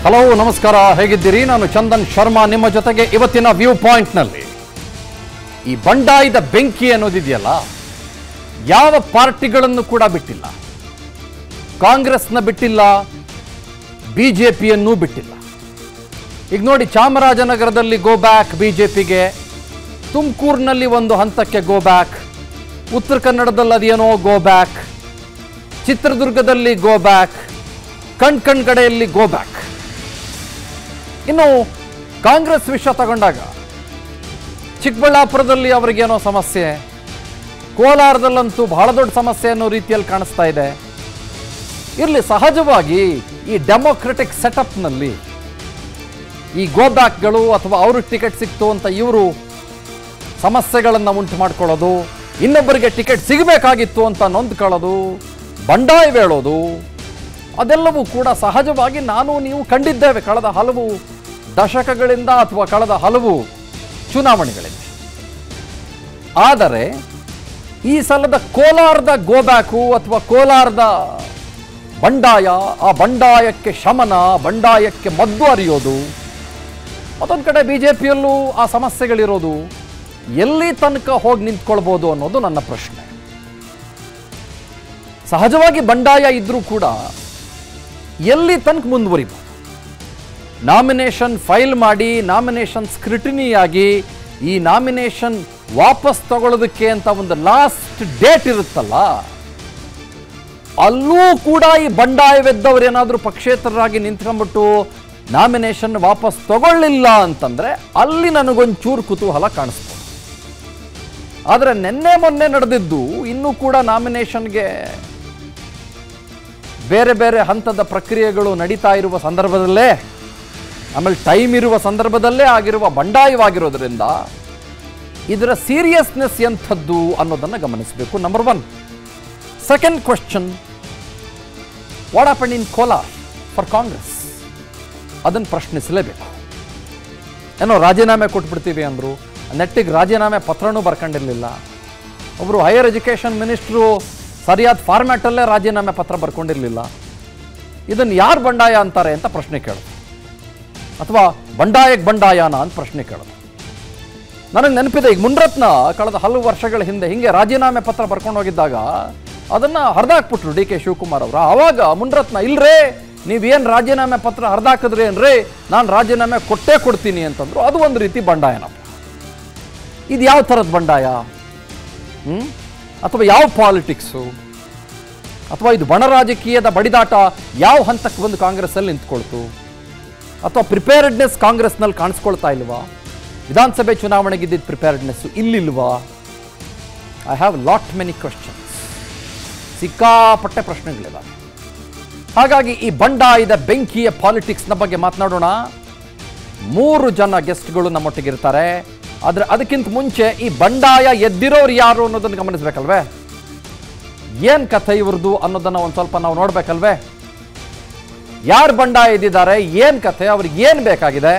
Hello ನಮಸ್ಕಾರ ಹೇಗಿದ್ದೀರಿ ನಾನು ಚಂದನ್ ಶರ್ಮಾ ನಿಮ್ಮ ಜೊತೆಗೆ ಇವತ್ತಿನ ವ್ಯೂ ಪಾಯಿಂಟ್ನಲ್ಲಿ ಈ ಬಂಡಾಯದ ಬೆಂಕಿ ಅನ್ನೋದಿದೆಯಲ್ಲ ಯಾವ ಪಾರ್ಟಿಗಳನ್ನು ಕೂಡ ಬಿಟ್ಟಿಲ್ಲ ಕಾಂಗ್ರೆಸ್ನ ಬಿಟ್ಟಿಲ್ಲ ಬಿ ಜೆ ಪಿಯನ್ನೂ ಬಿಟ್ಟಿಲ್ಲ ಈಗ ನೋಡಿ ಚಾಮರಾಜನಗರದಲ್ಲಿ ಗೋ ಬ್ಯಾಕ್ ಬಿ ಜೆ ಪಿಗೆ ತುಮಕೂರಿನಲ್ಲಿ ಒಂದು ಹಂತಕ್ಕೆ ಗೋ ಬ್ಯಾಕ್ ಉತ್ತರ ಕನ್ನಡದಲ್ಲಿ ಅದೇನೋ ಗೋ ಬ್ಯಾಕ್ ಚಿತ್ರದುರ್ಗದಲ್ಲಿ ಗೋ ಬ್ಯಾಕ್ ಕಣ್ ಕಣ್ ಕಡೆಯಲ್ಲಿ ಗೋ ಬ್ಯಾಕ್ ಇನ್ನು ಕಾಂಗ್ರೆಸ್ ವಿಷಯ ತಗೊಂಡಾಗ ಚಿಕ್ಕಬಳ್ಳಾಪುರದಲ್ಲಿ ಅವರಿಗೇನೋ ಸಮಸ್ಯೆ ಕೋಲಾರದಲ್ಲಂತೂ ಬಹಳ ದೊಡ್ಡ ಸಮಸ್ಯೆ ಅನ್ನೋ ರೀತಿಯಲ್ಲಿ ಕಾಣಿಸ್ತಾ ಇದೆ ಇರಲಿ ಸಹಜವಾಗಿ ಈ ಡೆಮೊಕ್ರೆಟಿಕ್ ಸೆಟಪ್ನಲ್ಲಿ ಈ ಗೋ ಬ್ಯಾಕ್ಗಳು ಅಥವಾ ಅವ್ರಿಗೆ ಟಿಕೆಟ್ ಸಿಕ್ತು ಅಂತ ಇವರು ಸಮಸ್ಯೆಗಳನ್ನು ಉಂಟು ಮಾಡ್ಕೊಳ್ಳೋದು ಇನ್ನೊಬ್ಬರಿಗೆ ಟಿಕೆಟ್ ಸಿಗಬೇಕಾಗಿತ್ತು ಅಂತ ನೊಂದ್ಕೊಳ್ಳೋದು ಬಂಡಾಯ ಹೇಳೋದು ಅದೆಲ್ಲವೂ ಕೂಡ ಸಹಜವಾಗಿ ನಾನು ನೀವು ಕಂಡಿದ್ದೇವೆ ಕಳೆದ ಹಲವು ದಶಕಗಳಿಂದ ಅಥವಾ ಕಳೆದ ಹಲವು ಚುನಾವಣೆಗಳಿಂದ ಆದರೆ ಈ ಸಲದ ಕೋಲಾರದ ಗೋಬ್ಯಾಕು ಅಥವಾ ಕೋಲಾರದ ಬಂಡಾಯ ಆ ಬಂಡಾಯಕ್ಕೆ ಶಮನ ಬಂಡಾಯಕ್ಕೆ ಮದ್ದು ಅರಿಯೋದು ಮತ್ತೊಂದು ಕಡೆ ಬಿ ಜೆ ಪಿಯಲ್ಲೂ ಆ ಸಮಸ್ಯೆಗಳಿರೋದು ಎಲ್ಲಿ ತನಕ ಹೋಗಿ ನಿಂತ್ಕೊಳ್ಬೋದು ಅನ್ನೋದು ನನ್ನ ಪ್ರಶ್ನೆ ಸಹಜವಾಗಿ ಬಂಡಾಯ ಇದ್ರೂ ಕೂಡ ಎಲ್ಲಿ ತನಕ ಮುಂದುವರಿಬೋದು ನಾಮಿನೇಷನ್ ಫೈಲ್ ಮಾಡಿ ನಾಮಿನೇಷನ್ ಸ್ಕ್ರಿಟಿನಿಯಾಗಿ ಈ ನಾಮಿನೇಷನ್ ವಾಪಸ್ ತಗೊಳ್ಳೋದಕ್ಕೆ ಅಂತ ಒಂದು ಲಾಸ್ಟ್ ಡೇಟ್ ಇರುತ್ತಲ್ಲ ಅಲ್ಲೂ ಕೂಡ ಈ ಬಂಡಾಯವೆದ್ದವ್ರು ಏನಾದರೂ ಪಕ್ಷೇತರರಾಗಿ ನಿಂತ್ಕೊಂಡ್ಬಿಟ್ಟು ನಾಮಿನೇಷನ್ ವಾಪಸ್ ತಗೊಳ್ಳಿಲ್ಲ ಅಂತಂದ್ರೆ ಅಲ್ಲಿ ನನಗೊಂಚೂರು ಕುತೂಹಲ ಕಾಣಿಸ್ಬೋದು ಆದರೆ ನಿನ್ನೆ ಮೊನ್ನೆ ನಡೆದಿದ್ದು ಇನ್ನೂ ಕೂಡ ನಾಮಿನೇಷನ್ಗೆ ಬೇರೆ ಬೇರೆ ಹಂತದ ಪ್ರಕ್ರಿಯೆಗಳು ನಡೀತಾ ಇರುವ ಸಂದರ್ಭದಲ್ಲೇ ಆಮೇಲೆ ಟೈಮ್ ಇರುವ ಸಂದರ್ಭದಲ್ಲೇ ಆಗಿರುವ ಬಂಡಾಯವಾಗಿರೋದ್ರಿಂದ ಇದರ ಸೀರಿಯಸ್ನೆಸ್ ಎಂಥದ್ದು ಅನ್ನೋದನ್ನು ಗಮನಿಸಬೇಕು number one second question what happen in Kolar for Congress ಅದನ್ನು ಪ್ರಶ್ನಿಸಲೇಬೇಕು ಏನೋ ರಾಜೀನಾಮೆ ಕೊಟ್ಬಿಡ್ತೀವಿ ಅಂದರು ನೆಟ್ಟಿಗೆ ರಾಜೀನಾಮೆ ಪತ್ರನೂ ಬರ್ಕೊಂಡಿರಲಿಲ್ಲ ಒಬ್ಬರು ಹೈಯರ್ ಎಜುಕೇಷನ್ ಮಿನಿಸ್ಟ್ರು ಸರಿಯಾದ ಫಾರ್ಮ್ಯಾಟಲ್ಲೇ ರಾಜೀನಾಮೆ ಪತ್ರ ಬರ್ಕೊಂಡಿರಲಿಲ್ಲ ಇದನ್ನು ಯಾರು ಬಂಡಾಯ ಅಂತಾರೆ ಅಂತ ಪ್ರಶ್ನೆ ಕೇಳೋದು ಅಥವಾ ಬಂಡಾಯಕ್ಕೆ ಬಂಡಾಯನ ಅಂತ ಪ್ರಶ್ನೆ ಕೇಳೋದು ನನಗೆ ನೆನಪಿದೆ ಈಗ ಮುನ್ರತ್ನ ಕಳೆದ ಹಲವು ವರ್ಷಗಳ ಹಿಂದೆ ಹಿಂಗೆ ರಾಜೀನಾಮೆ ಪತ್ರ ಬರ್ಕೊಂಡು ಹೋಗಿದ್ದಾಗ ಅದನ್ನ ಹರಿದಾಕ್ಬಿಟ್ರು ಡಿ ಕೆ ಶಿವಕುಮಾರ್ ಅವರು ಆವಾಗ ಮುನ್ರತ್ನ ಇಲ್ರೇ ನೀವೇನು ರಾಜೀನಾಮೆ ಪತ್ರ ಹರಿದಾಕಿದ್ರಿ ಏನ್ರಿ ನಾನು ರಾಜೀನಾಮೆ ಕೊಟ್ಟೇ ಕೊಡ್ತೀನಿ ಅಂತಂದ್ರು ಅದು ಒಂದು ರೀತಿ ಬಂಡಾಯನಪ್ಪ ಇದು ಯಾವ ಥರದ ಬಂಡಾಯ ಹ್ಮ್? ಅಥವಾ ಯಾವ ಪಾಲಿಟಿಕ್ಸು ಅಥವಾ ಇದು ಬಣ ರಾಜಕೀಯದ ಬಡಿದಾಟ ಯಾವ ಹಂತಕ್ಕೆ ಬಂದು ಕಾಂಗ್ರೆಸ್ಸಲ್ಲಿ ನಿಂತ್ಕೊಳ್ತು ಅಥವಾ ಪ್ರಿಪೇರ್ಡ್ನೆಸ್ ಕಾಂಗ್ರೆಸ್ನಲ್ಲಿ ಕಾಣಿಸ್ಕೊಳ್ತಾ ಇಲ್ವಾ ವಿಧಾನಸಭೆ ಚುನಾವಣೆಗೆ ಇದ್ದಿದ್ದ ಪ್ರಿಪೇರ್ಡ್ನೆಸ್ಸು ಇಲ್ಲಿಲ್ವಾ I have lot many questions ಸಿಕ್ಕಾಪಟ್ಟೆ ಪ್ರಶ್ನೆಗಳಿವೆ ಹಾಗಾಗಿ ಈ ಬಂಡಾಯದ ಬೆಂಕಿಯ ಪಾಲಿಟಿಕ್ಸ್ನ ಬಗ್ಗೆ ಮಾತನಾಡೋಣ ಮೂರು ಜನ ಗೆಸ್ಟ್ಗಳು ನಮ್ಮೊಟ್ಟಿಗೆ ಇರ್ತಾರೆ ಆದರೆ ಅದಕ್ಕಿಂತ ಮುಂಚೆ ಈ ಬಂಡಾಯ ಎದ್ದಿರೋರು ಯಾರು ಅನ್ನೋದನ್ನು ಗಮನಿಸ್ಬೇಕಲ್ವೇ ಏನು ಕಥೆ ಇವ್ರದ್ದು ಅನ್ನೋದನ್ನು ಒಂದು ಸ್ವಲ್ಪ ನಾವು ನೋಡ್ಬೇಕಲ್ವೇ ಯಾರು ಬಂಡಾಯ ಎದ್ದಿದ್ದಾರೆ ಏನು ಕಥೆ ಅವ್ರಿಗೆ ಏನು ಬೇಕಾಗಿದೆ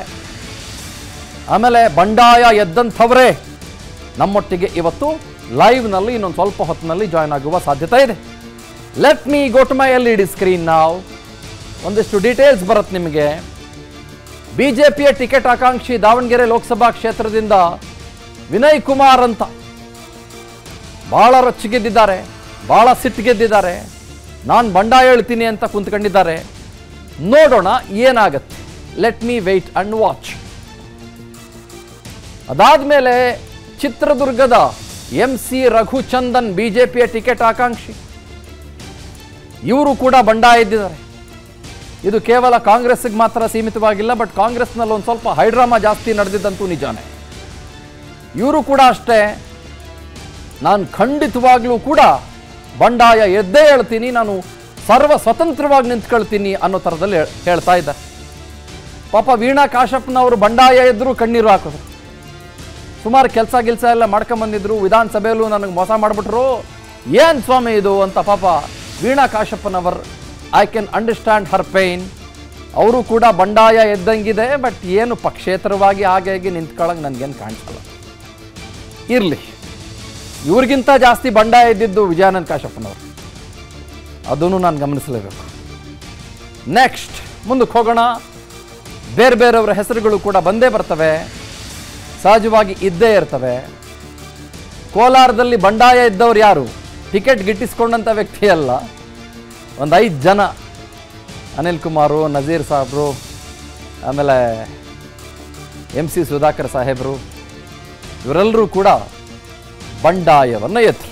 ಆಮೇಲೆ ಬಂಡಾಯ ಎದ್ದಂಥವರೇ ನಮ್ಮೊಟ್ಟಿಗೆ ಇವತ್ತು ಲೈವ್ನಲ್ಲಿ ಇನ್ನೊಂದು ಸ್ವಲ್ಪ ಹೊತ್ತಿನಲ್ಲಿ ಜಾಯ್ನ್ ಆಗುವ ಸಾಧ್ಯತೆ ಇದೆ let me go to my L E D screen ನಾವು ಒಂದಿಷ್ಟು ಡೀಟೇಲ್ಸ್ ಬರುತ್ತೆ ನಿಮಗೆ ಬಿಜೆಪಿಯ ಟಿಕೆಟ್ ಆಕಾಂಕ್ಷಿ ದಾವಣಗೆರೆ ಲೋಕಸಭಾ ಕ್ಷೇತ್ರದಿಂದ ವಿನಯ್ ಕುಮಾರ್ ಅಂತ ಬಹಳ ರೊಚ್ಚಿಗೆದ್ದಿದ್ದಾರೆ ಬಹಳ ಸಿಟ್ಟಿಗೆದ್ದಿದ್ದಾರೆ ನಾನು ಬಂಡಾಯ ಹೇಳ್ತೀನಿ ಅಂತ ಕುಂತ್ಕೊಂಡಿದ್ದಾರೆ ನೋಡೋಣ ಏನಾಗತ್ತೆ let me wait and watch ಅದಾದ್ಮೇಲೆ ಚಿತ್ರದುರ್ಗದ ಎಂ ಸಿ ರಘುಚಂದನ್ ಬಿಜೆಪಿಯ ಟಿಕೆಟ್ ಆಕಾಂಕ್ಷಿ ಇವರು ಕೂಡ ಬಂಡಾಯ ಎದ್ದಿದ್ದಾರೆ ಇದು ಕೇವಲ ಕಾಂಗ್ರೆಸ್ಗೆ ಮಾತ್ರ ಸೀಮಿತವಾಗಿಲ್ಲ ಬಟ್ ಕಾಂಗ್ರೆಸ್ನಲ್ಲಿ ಒಂದು ಸ್ವಲ್ಪ ಹೈಡ್ರಾಮಾ ಜಾಸ್ತಿ ನಡೆದಿದ್ದಂತೂ ನಿಜಾನೇ ಇವರು ಕೂಡ ಅಷ್ಟೇ ನಾನು ಖಂಡಿತವಾಗ್ಲೂ ಕೂಡ ಬಂಡಾಯ ಎದ್ದೇ ಹೇಳ್ತೀನಿ ನಾನು ಸರ್ವ ಸ್ವತಂತ್ರವಾಗಿ ನಿಂತ್ಕೊಳ್ತೀನಿ ಅನ್ನೋ ಥರದಲ್ಲಿ ಹೇಳ್- ಹೇಳ್ತಾ ಇದ್ದ ಪಾಪ ವೀಣಾ ಕಾಶಪ್ಪನವರು ಬಂಡಾಯ ಎದ್ರು ಕಣ್ಣೀರು ಹಾಕಿದ್ರು ಸುಮಾರು ಕೆಲಸ ಗಿಲ್ಸ ಎಲ್ಲ ಮಾಡ್ಕೊಂಬಂದಿದ್ರು ವಿಧಾನಸಭೆಯಲ್ಲೂ ನನಗೆ ಮೋಸ ಮಾಡಿಬಿಟ್ರು ಏನು ಸ್ವಾಮಿ ಇದು ಅಂತ ಪಾಪ Veena Kashappanavar I can understand her pain ಅವರು ಕೂಡ ಬಂಡಾಯ ಎದ್ದಂಗಿದೆ ಬಟ್ ಏನು ಪಕ್ಷೇತರವಾಗಿ ಹಾಗೆ ಹೀಗೆ ನಿಂತ್ಕೊಳ್ಳೋಂಗೆ ನನಗೇನು ಕಾಣಿಸಲ್ಲ ಇರಲಿ ಇವ್ರಿಗಿಂತ ಜಾಸ್ತಿ ಬಂಡಾಯ ಇದ್ದಿದ್ದು ವಿಜಯಾನಂದ ಕಾಶಪ್ಪನವರು ಅದನ್ನು ನಾನು ಗಮನಿಸಲೇಬೇಕು ನೆಕ್ಸ್ಟ್ ಮುಂದಕ್ಕೆ ಹೋಗೋಣ ಬೇರೆ ಬೇರೆಯವರ ಹೆಸರುಗಳು ಕೂಡ ಬಂದೇ ಬರ್ತವೆ ಸಹಜವಾಗಿ ಇದ್ದೇ ಇರ್ತವೆ ಕೋಲಾರದಲ್ಲಿ ಬಂಡಾಯ ಇದ್ದವ್ರು ಯಾರು ಟಿಕೆಟ್ ಗಿಟ್ಟಿಸ್ಕೊಂಡಂಥ ವ್ಯಕ್ತಿ ಅಲ್ಲ ಒಂದು ಐದು ಜನ ಅನಿಲ್ ಕುಮಾರು ನಜೀರ್ ಸಾಹೇಬ್ರು ಆಮೇಲೆ ಎಂ ಸಿ ಸುಧಾಕರ್ ಸಾಹೇಬರು ಇವರೆಲ್ಲರೂ ಕೂಡ ಬಂಡಾಯವನ್ನು ಎತ್ತರು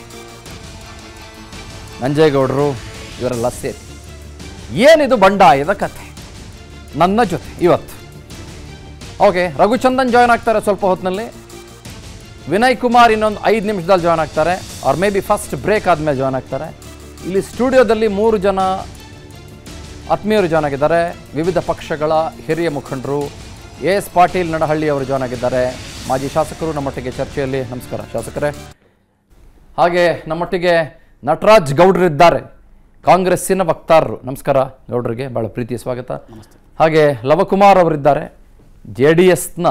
ನಂಜೇಗೌಡರು ಇವರೆಲ್ಲ ಸೇರಿ ಏನಿದು ಬಂಡಾಯದ ಕಥೆ ನನ್ನ ಜೊತೆ ಇವತ್ತು ಓಕೆ ರಘುಚಂದನ್ ಜಾಯ್ನ್ ಆಗ್ತಾರೆ ಸ್ವಲ್ಪ ಹೊತ್ತಿನಲ್ಲಿ ವಿನಯ್ ಕುಮಾರ್ ಇನ್ನೊಂದು ಐದು ನಿಮಿಷದಲ್ಲಿ ಜಾಯ್ನ್ ಆಗ್ತಾರೆ ಅವ್ರ ಮೇ ಬಿ ಫಸ್ಟ್ ಬ್ರೇಕ್ ಆದಮೇಲೆ ಜಾಯ್ನ್ ಆಗ್ತಾರೆ ಇಲ್ಲಿ ಸ್ಟುಡಿಯೋದಲ್ಲಿ ಮೂರು ಜನ ಆತ್ಮೀಯರು ಜಾಯ್ನ್ ಆಗಿದ್ದಾರೆ ವಿವಿಧ ಪಕ್ಷಗಳ ಹಿರಿಯ ಮುಖಂಡರು ಎ ಎಸ್ ಪಾಟೀಲ್ ನಡಹಳ್ಳಿ ಅವರು ಜಾಯ್ನ್ ಆಗಿದ್ದಾರೆ ಮಾಜಿ ಶಾಸಕರು ನಮ್ಮೊಟ್ಟಿಗೆ ಚರ್ಚೆಯಲ್ಲಿ ನಮಸ್ಕಾರ ಶಾಸಕರೇ ಹಾಗೆ ನಮ್ಮೊಟ್ಟಿಗೆ ನಟರಾಜ್ ಗೌಡ್ರಿದ್ದಾರೆ ಕಾಂಗ್ರೆಸ್ಸಿನ ವಕ್ತಾರರು ನಮಸ್ಕಾರ ಗೌಡ್ರಿಗೆ ಭಾಳ ಪ್ರೀತಿಯ ಸ್ವಾಗತ ಹಾಗೆ ಲವಕುಮಾರ್ ಅವರಿದ್ದಾರೆ ಜೆ ಡಿ ಎಸ್ನ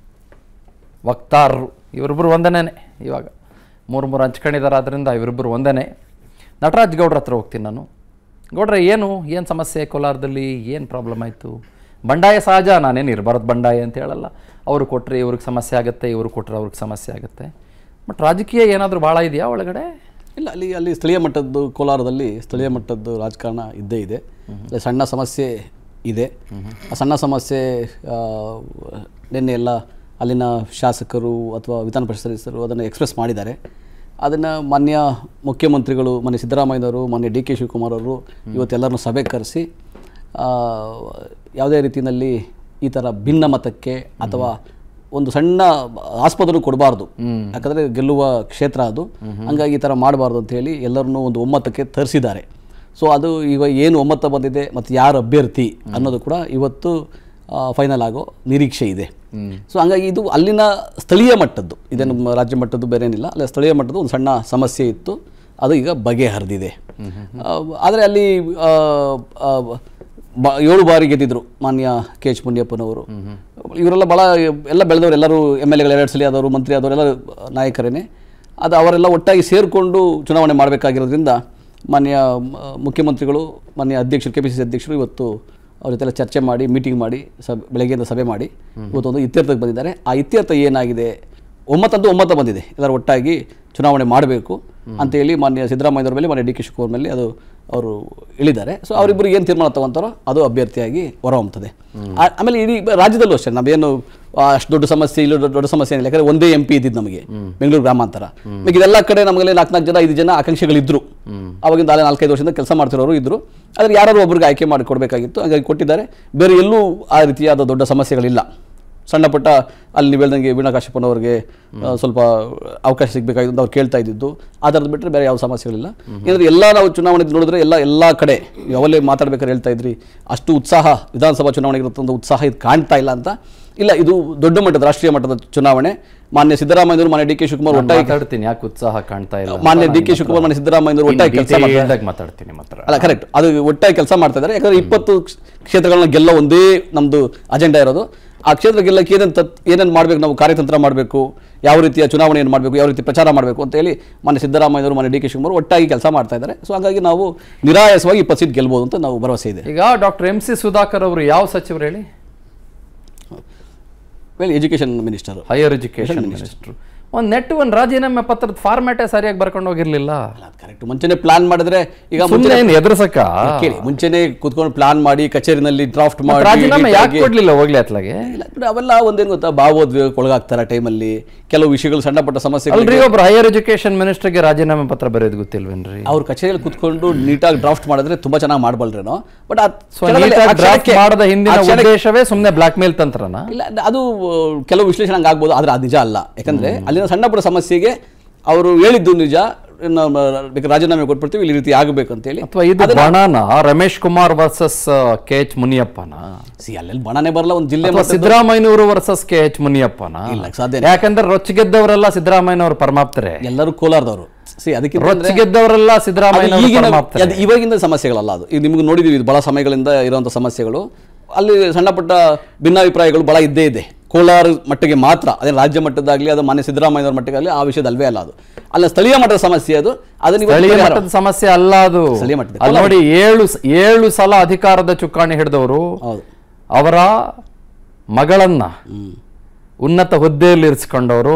ವಕ್ತಾರರು ಇವರಿಬ್ಬರು ಒಂದನೇ ಇವಾಗ ಮೂರು ಮೂರು ಹಂಚ್ಕೊಂಡಿದ್ದಾರೆ ಆದ್ದರಿಂದ ಇವರಿಬ್ಬರು ಒಂದನೇ ನಟರಾಜ್ ಗೌಡ್ರ ಹತ್ರ ಹೋಗ್ತೀನಿ ನಾನು ಗೌಡ್ರೆ ಏನು ಏನು ಸಮಸ್ಯೆ ಕೋಲಾರದಲ್ಲಿ ಏನು ಪ್ರಾಬ್ಲಮ್ ಆಯಿತು ಬಂಡಾಯ ಸಹಜ ನಾನೇನು ಇರಬಾರ್ದು ಬಂಡಾಯ ಅಂತ ಹೇಳಲ್ಲ ಅವರು ಕೊಟ್ಟರೆ ಇವ್ರಿಗೆ ಸಮಸ್ಯೆ ಆಗುತ್ತೆ ಇವರು ಕೊಟ್ಟರೆ ಅವ್ರಿಗೆ ಸಮಸ್ಯೆ ಆಗುತ್ತೆ ಬಟ್ ರಾಜಕೀಯ ಏನಾದರೂ ಭಾಳ ಇದೆಯಾ ಒಳಗಡೆ ಇಲ್ಲ ಅಲ್ಲಿ ಅಲ್ಲಿ ಸ್ಥಳೀಯ ಮಟ್ಟದ್ದು ಕೋಲಾರದಲ್ಲಿ ಸ್ಥಳೀಯ ಮಟ್ಟದ್ದು ರಾಜಕಾರಣ ಇದ್ದೇ ಇದೆ ಅಲ್ಲಿ ಸಣ್ಣ ಸಮಸ್ಯೆ ಇದೆ ಆ ಸಣ್ಣ ಸಮಸ್ಯೆ ಆ, ನಿನ್ನೆ ಎಲ್ಲ ಅಲ್ಲಿನ ಶಾಸಕರು ಅಥವಾ ವಿಧಾನ ಪರಿಷತ್ ಸದಸ್ಯರು ಅದನ್ನು ಎಕ್ಸ್ಪ್ರೆಸ್ ಮಾಡಿದ್ದಾರೆ ಅದನ್ನು ಮಾನ್ಯ ಮುಖ್ಯಮಂತ್ರಿಗಳು ಮಾನ್ಯ ಸಿದ್ದರಾಮಯ್ಯನವರು ಮಾನ್ಯ ಡಿ ಕೆ ಶಿವಕುಮಾರ್ ಅವರು ಇವತ್ತೆಲ್ಲರನ್ನು ಸಭೆ ಕರೆಸಿ ಆ, ಯಾವುದೇ ರೀತಿಯಲ್ಲಿ ಈ ಥರ ಭಿನ್ನ ಮತಕ್ಕೆ ಅಥವಾ ಒಂದು ಸಣ್ಣ ಆಸ್ಪದನ್ನು ಕೊಡಬಾರ್ದು ಯಾಕಂದರೆ ಗೆಲ್ಲುವ ಕ್ಷೇತ್ರ ಅದು ಹಂಗಾಗಿ ಈ ಥರ ಮಾಡಬಾರ್ದು ಅಂತ ಹೇಳಿ ಎಲ್ಲರನ್ನೂ ಒಂದು ಒಮ್ಮತಕ್ಕೆ ತರಿಸಿದ್ದಾರೆ ಸೊ ಅದು ಈಗ ಏನು ಒಮ್ಮತ ಬಂದಿದೆ ಮತ್ತು ಯಾರು ಅಭ್ಯರ್ಥಿ ಅನ್ನೋದು ಕೂಡ ಇವತ್ತು ಫೈನಲ್ ಆಗೋ ನಿರೀಕ್ಷೆ ಇದೆ ಸೊ ಹಂಗಾಗಿ ಇದು ಅಲ್ಲಿನ ಸ್ಥಳೀಯ ಮಟ್ಟದ್ದು ಇದೇನು ಮ- ರಾಜ್ಯ ಮಟ್ಟದ್ದು ಬೇರೆ ಏನಿಲ್ಲ ಅಲ್ಲಿ ಸ್ಥಳೀಯ ಮಟ್ಟದ್ದು ಒಂದು ಸಣ್ಣ ಸಮಸ್ಯೆ ಇತ್ತು ಅದು ಈಗ ಬಗೆಹರಿದಿದೆ ಆದರೆ ಅಲ್ಲಿ ಆ, ಆ, ಬ ಏಳು ಬಾರಿ ಗೆದ್ದಿದ್ರು ಮಾನ್ಯ ಕೆ ಎಚ್ ಮುನಿಯಪ್ಪನವರು ಇವರೆಲ್ಲ ಭಾಳ ಎಲ್ಲ ಬೆಳೆದವರು ಎಲ್ಲರೂ ಎಮ್ ಎಲ್ ಎಗಳು ಎರಡು ಸಲ ಆದವರು ಮಂತ್ರಿ ಆದವರೆಲ್ಲ ನಾಯಕರೇನೆ ಅದು ಅವರೆಲ್ಲ ಒಟ್ಟಾಗಿ ಸೇರಿಕೊಂಡು ಚುನಾವಣೆ ಮಾಡಬೇಕಾಗಿರೋದ್ರಿಂದ ಮಾನ್ಯ ಮ, ಮುಖ್ಯಮಂತ್ರಿಗಳು ಮಾನ್ಯ ಅಧ್ಯಕ್ಷರು ಕೆ ಪಿ ಸಿ ಸಿ ಅಧ್ಯಕ್ಷರು ಇವತ್ತು ಅವ್ರ ಜೊತೆಲ್ಲ ಚರ್ಚೆ ಮಾಡಿ ಮೀಟಿಂಗ್ ಮಾಡಿ ಸಭೆ ಬೆಳಗ್ಗೆಯಿಂದ ಸಭೆ ಮಾಡಿ ಇವತ್ತೊಂದು ಇತ್ಯರ್ಥಕ್ಕೆ ಬಂದಿದ್ದಾರೆ ಆ ಇತ್ಯರ್ಥ ಏನಾಗಿದೆ ಒಮ್ಮತದ್ದು ಒಮ್ಮತ ಬಂದಿದೆ ಎಲ್ಲರೂ ಒಟ್ಟಾಗಿ ಚುನಾವಣೆ ಮಾಡಬೇಕು ಅಂತೇಳಿ ಮಾನ್ಯ ಸಿದ್ದರಾಮಯ್ಯವ್ರ ಮೇಲೆ ಮಾನ್ಯ ಡಿ ಕೆ ಶಿವಕುಮಾರ್ ಮೇಲೆ ಅದು ಅವರು ಇಳಿದ್ದಾರೆ ಸೊ ಅವರಿಬ್ಬರು ಏನು ತೀರ್ಮಾನ ತಗೊಂತಾರೋ ಅದು ಅಭ್ಯರ್ಥಿಯಾಗಿ ಹೊರಹೊಮ್ಮುತ್ತದೆ ಆ- ಆಮೇಲೆ ಇಡೀ ಬ- ರಾಜ್ಯದಲ್ಲೂ ಅಷ್ಟೇ ನಾವೇನು ಅಷ್ಟು ದೊಡ್ಡ ಸಮಸ್ಯೆ ಇಲ್ಲ ದೊಡ್ಡ ದೊಡ್ಡ ಸಮಸ್ಯೆ ಏನಿಲ್ಲ ಯಾಕಂದ್ರೆ ಒಂದೇ ಎಂ ಪಿ ಇದ್ದಿದ್ದು ನಮಗೆ ಬೆಂಗಳೂರು ಗ್ರಾಮಾಂತರ ಈಗ ಇದೆಲ್ಲ ಕಡೆ ನಮಗೆ ನಾಲ್ಕು ನಾಲ್ಕು ಜನ ಐದು ಜನ ಆಕಾಂಕ್ಷಿಗಳಿದ್ರು ಅವಾಗಿಂದ ಅಲ್ಲೇ ನಾಲ್ಕೈದು ವರ್ಷದಿಂದ ಕೆಲಸ ಮಾಡ್ತಿರೋರು ಇದ್ರು ಆದರೆ ಯಾರು ಒಬ್ರಿಗೆ ಆಯ್ಕೆ ಮಾಡಿ ಕೊಡಬೇಕಾಗಿತ್ತು ಹಾಗಾಗಿ ಕೊಟ್ಟಿದ್ದಾರೆ ಬೇರೆ ಎಲ್ಲೂ ಆ ರೀತಿಯಾದ ದೊಡ್ಡ ಸಮಸ್ಯೆಗಳಿಲ್ಲ ಸಣ್ಣ ಪುಟ್ಟ ಅಲ್ಲಿ ನೀವು ಹೇಳ್ದಂಗೆ ವೀಣಾ ಕಾಶ್ಯಪ್ಪನವ್ರಿಗೆ ಆ, ಸ್ವಲ್ಪ ಅವಕಾಶ ಸಿಗಬೇಕಾಗಿತ್ತು ಅಂತ ಅವ್ರು ಕೇಳ್ತಾ ಇದ್ದಿದ್ದು ಆ ಥರದ್ದು ಬಿಟ್ಟರೆ ಬೇರೆ ಯಾವ ಸಮಸ್ಯೆಗಳಿಲ್ಲ ಏನಂದ್ರೆ ಎಲ್ಲ ನಾವು ಚುನಾವಣೆ ನೋಡಿದ್ರೆ ಎಲ್ಲ ಎಲ್ಲ ಕಡೆ ಯಾವಲ್ಲೇ ಮಾತಾಡ್ಬೇಕಾದ್ರೆ ಹೇಳ್ತಾ ಇದ್ರಿ ಅಷ್ಟು ಉತ್ಸಾಹ ವಿಧಾನಸಭಾ ಚುನಾವಣೆಗೆ ಇರುತ್ತಂತ ಉತ್ಸಾಹ ಇದು ಕಾಣ್ತಾ ಇಲ್ಲ ಅಂತ ಇಲ್ಲ ಇದು ದೊಡ್ಡ ಮಟ್ಟದ ರಾಷ್ಟ್ರೀಯ ಮಟ್ಟದ ಚುನಾವಣೆ ಮಾನ್ಯ ಸಿದ್ದರಾಮಯ್ಯವರು ಮಾನ್ಯ ಡಿ ಕೆ ಶಿವಕುಮಾರ್ ಒಟ್ಟಾಗಿ ಮಾತಾಡ್ತೀನಿ ಯಾಕೆ ಉತ್ಸಾಹ ಕಾಣ್ತಾ ಇಲ್ಲ ಅಂತ ಮಾನ್ಯ ನಾನು ಡಿ ಕೆ ಶಿವಕುಮಾರ್ ಮಾನ್ಯ ಸಿದ್ದರಾಮಯ್ಯವರು ಒಟ್ಟಾಗಿ ಕೆಲಸ detailed ಮಾಡ್ತಾರೆ ಆಗಿ ಮಾತಾಡ್ತೀನಿ ನಿಮ್ಮ ಹತ್ರ ಅಲ್ಲ ಕರೆಕ್ಟ್ ಅದು ಒಟ್ಟಾಗಿ ಕೆಲಸ ಮಾಡ್ತಾ ಇದ್ದಾರೆ ಯಾಕಂದ್ರೆ ಇಪ್ಪತ್ತು ಕ್ಷ- ಕ್ಷೇತ್ರಗಳನ್ನ ಗೆಲ್ಲ ಒಂದೇ ನಮ್ಮದು ಅಜೆಂಡಾ ಇರೋದು ಆ ಕ್ಷೇತ್ರ ಗೆಲ್ಲಕ್ಕೆ ಏನೇನು ತತ್ ಏನೇನು ಮಾಡಬೇಕು ನಾವು ಕಾರ್ಯತಂತ್ರ ಮಾಡಬೇಕು ಯಾವ ರೀತಿಯ ಚುನಾವಣೆಯನ್ನು ಮಾಡಬೇಕು ಯಾವ ರೀತಿ ಪ್ರಚಾರ ಮಾಡಬೇಕು ಅಂತ ಹೇಳಿ ಮಾನ್ಯ ಸಿದ್ದರಾಮಯ್ಯವರು ಮಾನ್ಯ ಡಿ ಕೆ ಶಿವಕುಮಾರ್ ಒಟ್ಟಾಗಿ ಕೆಲಸ ಮಾಡ್ತಾ ಇದ್ದಾರೆ ಸೊ ಹಾಗಾಗಿ ನಾವು ನಿರಾಯಸವಾಗಿ ಇಪ್ಪತ್ತು ಸೀಟ್ ಗೆಲ್ಬೋದು ಅಂತ ನಾವು ಭರವಸೆ ಇದೆ ಈಗ ಡಾಕ್ಟರ್ ಎಂ ಸಿ ಸುಧಾಕರ್ ಅವರು ಯಾವ ಸಚಿವರು ಹೇಳಿ well education minister higher education minister ಒಂದು ನೆಟ್ ಒಂದು ರಾಜೀನಾಮೆ ಪತ್ರದ ಫಾರ್ಮ್ಯಾಟೇ ಸರಿಯಾಗಿ ಬರ್ಕೊಂಡು ಹೋಗಿರ್ಲಿಲ್ಲ ಕರೆಕ್ಟ್ ಮುಂಚೆನೆ ಪ್ಲಾನ್ ಮಾಡಿದ್ರೆ ಈಗ ಮುಂಚೆ ಸುಮ್ಮನೆ ಏನು ಎದುರಿಸಕ್ಕ ಕೇಳಿ ಮುಂಚೆನೆ ಕೂತ್ಕೊಂಡು ಪ್ಲಾನ್ ಮಾಡಿ ಕಚೇರಿನಲ್ಲಿ ಡ್ರಾಫ್ಟ್ ಮಾಡಿ ರಾಜೀನಾಮೆ ಯಾಕೆ ನೀಟಾಗಿ- ಕೊಡ್ಲಿಲ್ಲ ಹೋಗ್ಲಿ ಅತ್ಲಾಗೆ ಇಲ್ಲ, ಬಿಡು, ಅವೆಲ್ಲ ಒಂದೇನು ಗೊತ್ತಾ ಭಾವೋದ್ವೇಗಕ್ಕೆ ಒಳಗಾಗ್ತಾರೆ ಟೈಮಲ್ಲಿ ಕೆಲವು ವಿಷಯಗಳು ಸಣ್ಣ ಪುಟ್ಟ ಸಮಸ್ಯೆಗಳು ಅಲ್ರಿ ಒಬ್ರು ಹೈಯರ್ ಎಜುಕೇಶನ್ ಮಿನಿಸ್ಟರ್ಗೆ ರಾಜೀನಾಮೆ ಪತ್ರ ಬರೆಯೋದು ಗೊತ್ತಿಲ್ವೇನ್ರಿ ಅವ್ರ ಕಚೇರಿಯಲ್ಲಿ ಕುತ್ಕೊಂಡು ನೀಟಾಗಿ ಡ್ರಾಫ್ಟ್ ಮಾಡಿದ್ರೆ ತುಂಬಾ ಚೆನ್ನಾಗಿ ಮಾಡ್ಬಲ್ರೇನೋ ಬಟ್ ಸೊ ಡ್ರಾಫ್ಟ್ ಮಾಡದ ಹಿಂದಿನ ಉದ್ದೇಶವೇ ಸುಮ್ಮನೆ ಬ್ಲಾಕ್ ಮೇಲ್ ತಂತ್ರನ ಇಲ್ಲ ಅದು ಆ, ಕೆಲವು ವಿಶ್ಲೇಷಣೆ ಹಂಗೆ ಆಗ್ಬೋದು ಆದ್ರೆ ಅದು ನಿಜ ಅಲ್ಲ ಯಾಕಂದ್ರೆ ಅಲ್ಲಿನ ಸಣ್ಣ ಪುಟ್ಟ ಸಮಸ್ಯೆಗೆ ಅವರು ಹೇಳಿದ್ದು ನಿಜ ಇನ್ನು ಮ- ಬೇಕಾದ್ರೆ ರಾಜೀನಾಮೆ ಕೊಟ್ಬಿಡ್ತೀವಿ ಇಲ್ಲಿ ಈ ರೀತಿ ಆಗಬೇಕು ಅಂತೇಳಿ ಅಥವಾ ಇದು ಬಣನ Ramesh Kumar versus K H ಮುನಿಯಪ್ಪನ ಸಿ ಅಲ್ಲೆಲ್ಲಿ ಬಣನೆ ಬರಲ್ಲ ಒಂದು ಜಿಲ್ಲೆ ಅಥವಾ ಸಿದ್ದರಾಮಯ್ಯನವರು ವರ್ಸಸ್ ಕೆ ಎಚ್ ಮುನಿಯಪ್ಪನ ಇಲ್ಲ ಸಾಧ್ಯ ಯಾಕಂದ್ರೆ ರೊಚ್ಚಿಗೆದ್ದವರೆಲ್ಲ ಸಿದ್ದರಾಮಯ್ಯನವರು ಪರಮಾಪ್ತರೆ ಎಲ್ಲರೂ ಕೋಲಾರದವರು ಸಿ ಅದಕ್ಕೆ ರೊಚ್ಚಿಗೆದ್ದವರೆಲ್ಲ ಸಿದ್ದರಾಮಯ್ಯನವರು ಈಗಿನ ಪರಮಾಪ್ತರೆ ಅದು ಇವಾಗಿಂದ ಸಮಸ್ಯೆಗಳಲ್ಲ ಅದು ಈಗ ನಿಮ್ಗೆ ನೋಡಿದೀವಿ ಇದು ಬಹಳ ಸಮಯಗಳಿಂದ ಇರುವಂಥ ಸಮಸ್ಯೆಗಳು ಅಲ್ಲಿ ಸಣ್ಣ ಪುಟ್ಟ ಭಿನ್ನಾಭಿಪ್ರಾಯಗಳು ಬಹಳ ಇದ್ದೇ ಇದೆ ಕೋಲಾರ ಮಟ್ಟಿಗೆ ಮಾತ್ರ ಅದೇ ರಾಜ್ಯ ಮಟ್ಟದಾಗಲಿ ಅದು ಮಾನ್ಯ ಸಿದ್ದರಾಮಯ್ಯವ್ರ ಮಟ್ಟಿಗಾಗಲಿ ಆ ವಿಷಯದ ಅಲ್ವೇ ಅಲ್ಲ ಅದು ಅಲ್ಲ ಸ್ಥಳೀಯ ಮಟ್ಟದ ಸಮಸ್ಯೆ ಅದು ಅದನ್ನ ಇವತ್ತು ಸ್ಥಳೀಯ ಪರಿಹಾರ- ಮಟ್ಟದ ಸಮಸ್ಯೆ ಅಲ್ಲ ಅದು ಸ್ಥಳೀಯ ಮಟ್ಟದ. ಅಲ್ಲಿ ನೋಡಿ ಏಳು ಸ- ಏಳು ಸಲ ಅಧಿಕಾರದ ಚುಕ್ಕಾಣಿ ಹಿಡಿದವರು ಹೌದು ಅವರ ಮಗಳನ್ನ ಉನ್ನತ ಹುದ್ದೆಯಲ್ಲಿ ಇರಿಸ್ಕೊಂಡವರು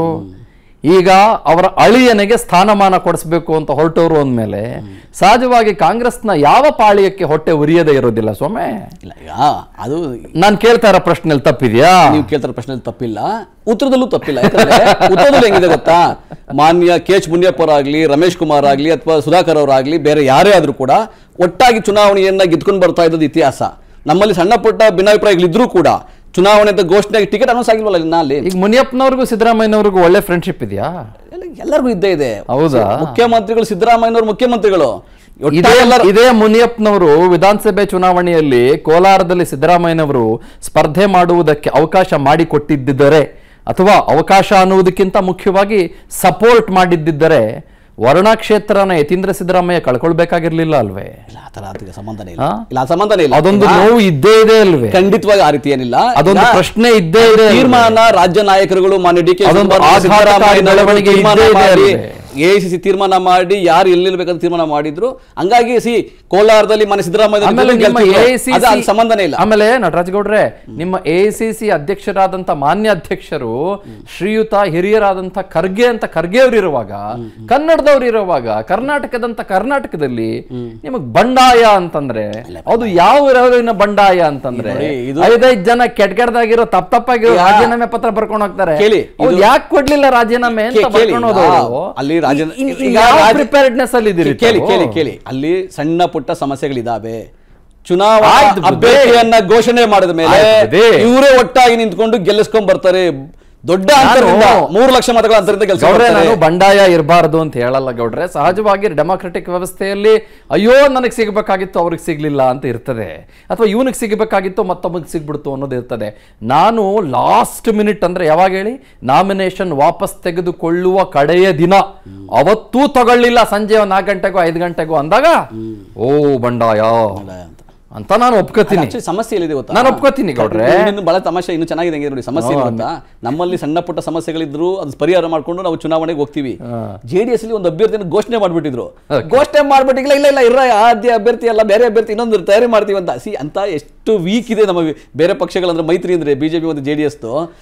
ಈಗ ಅವರ ಅಳಿಯನಿಗೆ ಸ್ಥಾನಮಾನ ಕೊಡಿಸ್ಬೇಕು ಅಂತ ಹೊರಟವರು ಅಂದಮೇಲೆ ಸಹಜವಾಗಿ ಕಾಂಗ್ರೆಸ್ನ ಯಾವ ಪಾಳಿಯಕ್ಕೆ ಹೊಟ್ಟೆ ಉರಿಯದೇ ಇರೋದಿಲ್ಲ ಸ್ವಾಮಿ ಇಲ್ಲ ಈಗ ಅದು ನಾನು ಕೇಳ್ತಾ ಇರೋ ಪ್ರಶ್ನೆಯಲ್ಲಿ ತಪ್ಪಿದ್ಯಾ ನೀವು ಕೇಳ್ತಾರ ಪ್ರಶ್ನೆ ತಪ್ಪಿಲ್ಲ ಉತ್ತರದಲ್ಲೂ ತಪ್ಪಿಲ್ಲ ಯಾಕಂದ್ರೆ ಉತ್ತರದಲ್ಲಿ ಹೆಂಗಿದೆ ಗೊತ್ತಾ ಮಾನ್ಯ ಕೆ ಎಚ್ ಮುನಿಯಪ್ಪ ಅವರಾಗ್ಲಿ ರಮೇಶ್ ಕುಮಾರ್ ಆಗ್ಲಿ ಅಥವಾ ಸುಧಾಕರ್ ಅವರಾಗ್ಲಿ ಬೇರೆ ಯಾರೇ ಆದ್ರೂ ಕೂಡ ಒಟ್ಟಾಗಿ ಚುನಾವಣೆಯನ್ನ ಗೆದ್ಕೊಂಡು ಬರ್ತಾ ಇದ್ದದ್ದು ಇತಿಹಾಸ ನಮ್ಮಲ್ಲಿ ಸಣ್ಣ ಪುಟ್ಟ ಭಿನ್ನಾಭಿಪ್ರಾಯಗಳಿದ್ರೂ ಕೂಡ ಚುನಾವಣೆ ಅಂತ ಘೋಷಣೆಗೆ ಟಿಕೆಟ್ ಅನೌನ್ಸ್ ಆಗಿಲ್ವಲ್ಲ ಇನ್ನ ಅಲ್ಲಿ ಈಗ ಮುನಿಯಪ್ಪನವ್ರಿಗೂ ಸಿದ್ದರಾಮಯ್ಯನವ್ರಿಗೂ ಒಳ್ಳೆ ಫ್ರೆಂಡ್ಶಿಪ್ ಇದೆಯಾ ಎಲ್ಲ- ಎಲ್ಲರಿಗೂ ಇದ್ದೇ ಇದೆ ಹೌದಾ? ಮುಖ್ಯಮಂತ್ರಿಗಳು ಸಿದ್ದರಾಮಯ್ಯನವರು ಮುಖ್ಯಮಂತ್ರಿಗಳು ಇದೇ ಒಟ್ಟಾಗಿ ಎಲ್ಲರ- ಇದೇ ಮುನಿಯಪ್ಪನವರು ವಿಧಾನಸಭೆ ಚುನಾವಣೆಯಲ್ಲಿ ಕೋಲಾರದಲ್ಲಿ ಸಿದ್ದರಾಮಯ್ಯನವರು ಸ್ಪರ್ಧೆ ಮಾಡುವುದಕ್ಕೆ ಅವಕಾಶ ಮಾಡಿಕೊಟ್ಟಿದ್ದರೆ ಅಥವಾ ಅವಕಾಶ ಅನ್ನುವುದಕ್ಕಿಂತ ಮುಖ್ಯವಾಗಿ ಸಪೋರ್ಟ್ ಮಾಡಿದ್ದಿದ್ದರೆ ವರ್ಣ ಕ್ಷೇತ್ರನ ಯತೀಂದ್ರ ಸಿದ್ದರಾಮಯ್ಯ ಕಳ್ಕೊಳ್ಬೇಕಾಗಿರ್ಲಿಲ್ಲ ಅಲ್ವೇ ಇಲ್ಲ ಆ ಥರ ಅದಕ್ಕೆ ಸಂಬಂಧನೇ ಇಲ್ಲ ಹಾ? ಇಲ್ಲ ಆ ಸಂಬಂಧನೇ ಇಲ್ಲ ಅದೊಂದು ಈಗ ನೋವು ಇದ್ದೇ ಇದೆ ಅಲ್ವೇ ಖಂಡಿತವಾಗಿ ಆ ರೀತಿ ಏನಿಲ್ಲ ಅದೊಂದು ಈಗ ಪ್ರಶ್ನೆ ಇದ್ದೇ ಇದೆ ಅಲ್ವೇ? ತೀರ್ಮಾನ ರಾಜ್ಯ ನಾಯಕರುಗಳು ಮಾನ್ಯ ಡಿ ಕೆ ಅದೊಂದು ಆಘಾತಕಾರಿ ಬೆಳವಣಿಗೆ ತೀರ್ಮಾನ ಇದ್ದೇ ಇದೆ ಮಾಡಿ ಅಲ್ವೇ? ಎಐಸಿಸಿ ತೀರ್ಮಾನ ಮಾಡಿ ಯಾರು ಎಲ್ಲಿರ್ಬೇಕಂತ ತೀರ್ಮಾನ ಮಾಡಿದ್ರು ಹಂಗಾಗಿ ಸಿ ಕೋಲಾರದಲ್ಲಿ ಮನೆ ಸಿದ್ದರಾಮಯ್ಯ ಆಮೇಲೆ ನಿಮ್ಮ AICC ಅದು ಅಲ್ಲಿ ಸಂಬಂಧನೇ ಇಲ್ಲ ಆಮೇಲೆ ನಟರಾಜ್ ಗೌಡ್ರೆ ನಿಮ್ಮ ಎಐಸಿಸಿ ಅಧ್ಯಕ್ಷರಾದಂತ ಮಾನ್ಯ ಅಧ್ಯಕ್ಷರು ಶ್ರೀಯುತ ಹಿರಿಯರಾದಂತ ಖರ್ಗೆ ಅಂತ ಖರ್ಗೆ ಅವರು ಇರುವಾಗ ಕನ್ನಡದವ್ರು ಇರುವಾಗ ಕರ್ನಾಟಕದಂತ ಕರ್ನಾಟಕದಲ್ಲಿ ನಿಮಗ್ ಬಂಡಾಯ ಅಂತಂದ್ರೆ ಅದು ಯಾವ ಊರಿನ ಬಂಡಾಯ ಅಂತಂದ್ರೆ ನೋಡಿ, ಇದು- ಐದೈದ್ ಜನ ಕೆಟ್ಟ ಕೆಟ್ಟದಾಗಿರೋ ತಪ್ಪ ತಪ್ಪಾಗಿರೋ ಈಗ- ರಾಜೀನಾಮೆ ಪತ್ರ ಬರ್ಕೊಂಡು ಹೋಗ್ತಾರೆ ಕೇಳಿ, ಅವ್ರು ಇದು- ಯಾಕೆ ಕೊಡ್ಲಿಲ್ಲ ರಾಜೀನಾಮೆ ಅಂತ ಕೇ- ಕೇಳಿ, ಬರ್ಕೊಂಡು ಹೋದವರು ಆ, ಅಲ್ಲಿ ರಾಜೀನ- ಈಗ ಈಗ ಯಾವ ರಾಜ- ಪ್ರಿಪೇರ್ಡ್ನೆಸ್ ಅಲ್ಲಿ ಇದ್ದೀರಿ ಕೇಳಿ ತಾವು? ಕೇಳಿ ಕೇಳಿ ಅಲ್ಲಿ ಸಣ್ಣ ಪುಟ್ಟ ಸಮಸ್ಯೆಗಳಿದಾವೆ ಚುನಾವಣಾ ಆಯ್ತು ಬಿಡಿ. ಅಭ್ಯರ್ಥಿಯನ್ನ ಘೋಷಣೆ ಮಾಡಿದ ಮೇಲೆ ಆಯ್ತು ಬಿಡಿ. ಇವರೇ ಒಟ್ಟಾಗಿ ನಿಂತ್ಕೊಂಡು ಗೆಲ್ಲಿಸ್ಕೊಂಡ್ ಬರ್ತಾರೆ ದೊಡ್ಡ ಅಂತರದಿಂದ ನಾನು- ಮೂರು ಲಕ್ಷ ಮತಗಳ ಅಂತರದಿಂದ ಗೌಡ್ರೆ ನಾನು ಗೆಲ್ಸ್ಕೊಂಡ್ ಬಂಡಾಯ ಇರಬಾರ್ದು ಅಂತ ಹೇಳಲ್ಲ ಗೌಡ್ರೆ ಸಹಜವಾಗಿ ಡೆಮಾಕ್ರೆಟಿಕ್ ವ್ಯವಸ್ಥೆಯಲ್ಲಿ ಅಯ್ಯೋ ನನಗೆ ಸಿಗಬೇಕಾಗಿತ್ತು ಅವ್ರಿಗೆ ಸಿಗ್ಲಿಲ್ಲ ಅಂತ ಇರ್ತದೆ ಅಥವಾ ಇವನಿಗೆ ಸಿಗಬೇಕಾಗಿತ್ತು ಮತ್ತೊಬ್ಬನಿಗೆ ಸಿಗ್ಬಿಡ್ತು ಅನ್ನೋದು ಇರ್ತದೆ ನಾನು ಲಾಸ್ಟ್ ಮಿನಿಟ್ ಅಂದ್ರೆ ಯಾವಾಗ ಹೇಳಿ ನಾಮಿನೇಷನ್ ವಾಪಸ್ ತೆಗೆದುಕೊಳ್ಳುವ ಕಡೆಯ ದಿನ ಅವತ್ತೂ ತಗೊಳ್ಳಿಲ್ಲ ಸಂಜೆ ಒಂದು ನಾಲ್ಕು ಗಂಟೆಗೋ ಐದು ಗಂಟೆಗೋ ಅಂದಾಗ ಓ ಬಂಡಾಯ ಅಂತ ಅಂತ ನಾನು ಒಪ್ಕೋತೀನಿ Actually ಸಮಸ್ಯೆ ಎಲ್ಲಿದೆ ಗೊತ್ತಾ ನಾನು ಒಪ್ಕೋತೀನಿ ಗೌಡ್ರೆ. ಇನ್ನು- ಇನ್ನು ಬಹಳ ತಮಾಷೆ ಇನ್ನು ಚೆನ್ನಾಗಿದೆ ಹೆಂಗಿದೆ ನೋಡಿ ಸಮಸ್ಯೆ ಏನು ಗೊತ್ತಾ ನಮ್ಮಲ್ಲಿ ಸಣ್ಣ ಪುಟ್ಟ ಸಮಸ್ಯೆಗಳಿದ್ರು ಅದು ಪರಿಹಾರ ಮಾಡ್ಕೊಂಡು ನಾವು ಚುನಾವಣೆಗೆ ಹೋಗ್ತೀವಿ ಜೆಡಿಎಸ್ ಅಲ್ಲಿ ಒಂದು ಅಭ್ಯರ್ಥಿನ ಘೋಷಣೆ ಮಾಡ್ಬಿಟ್ಟಿದ್ರು ಘೋಷಣೆ ಮಾಡ್ಬಿಟ್ಟು ಇಲ್ಲ ಇಲ್ಲ ಇಲ್ಲ ಇರ ಆದ್ಯ ಅಭ್ಯರ್ಥಿ ಅಲ್ಲ ಬೇರೆ ಅಭ್ಯರ್ಥಿ ಇನ್ನೊಂದು ತಯಾರಿ ಮಾಡ್ತೀವಿ ಅಂತ ಸಿ ಅಂತ ಎಷ್ಟು ವೀಕ್ ಇದೆ ನಮ್ಮ ವಿ- ಬೇರೆ ಪಕ್ಷಗಳಂದ್ರೆ ಮೈತ್ರಿ ಅಂದ್ರೆ ಬಿಜೆಪಿ ಮತ್ತು ಜೆಡಿಎಸ್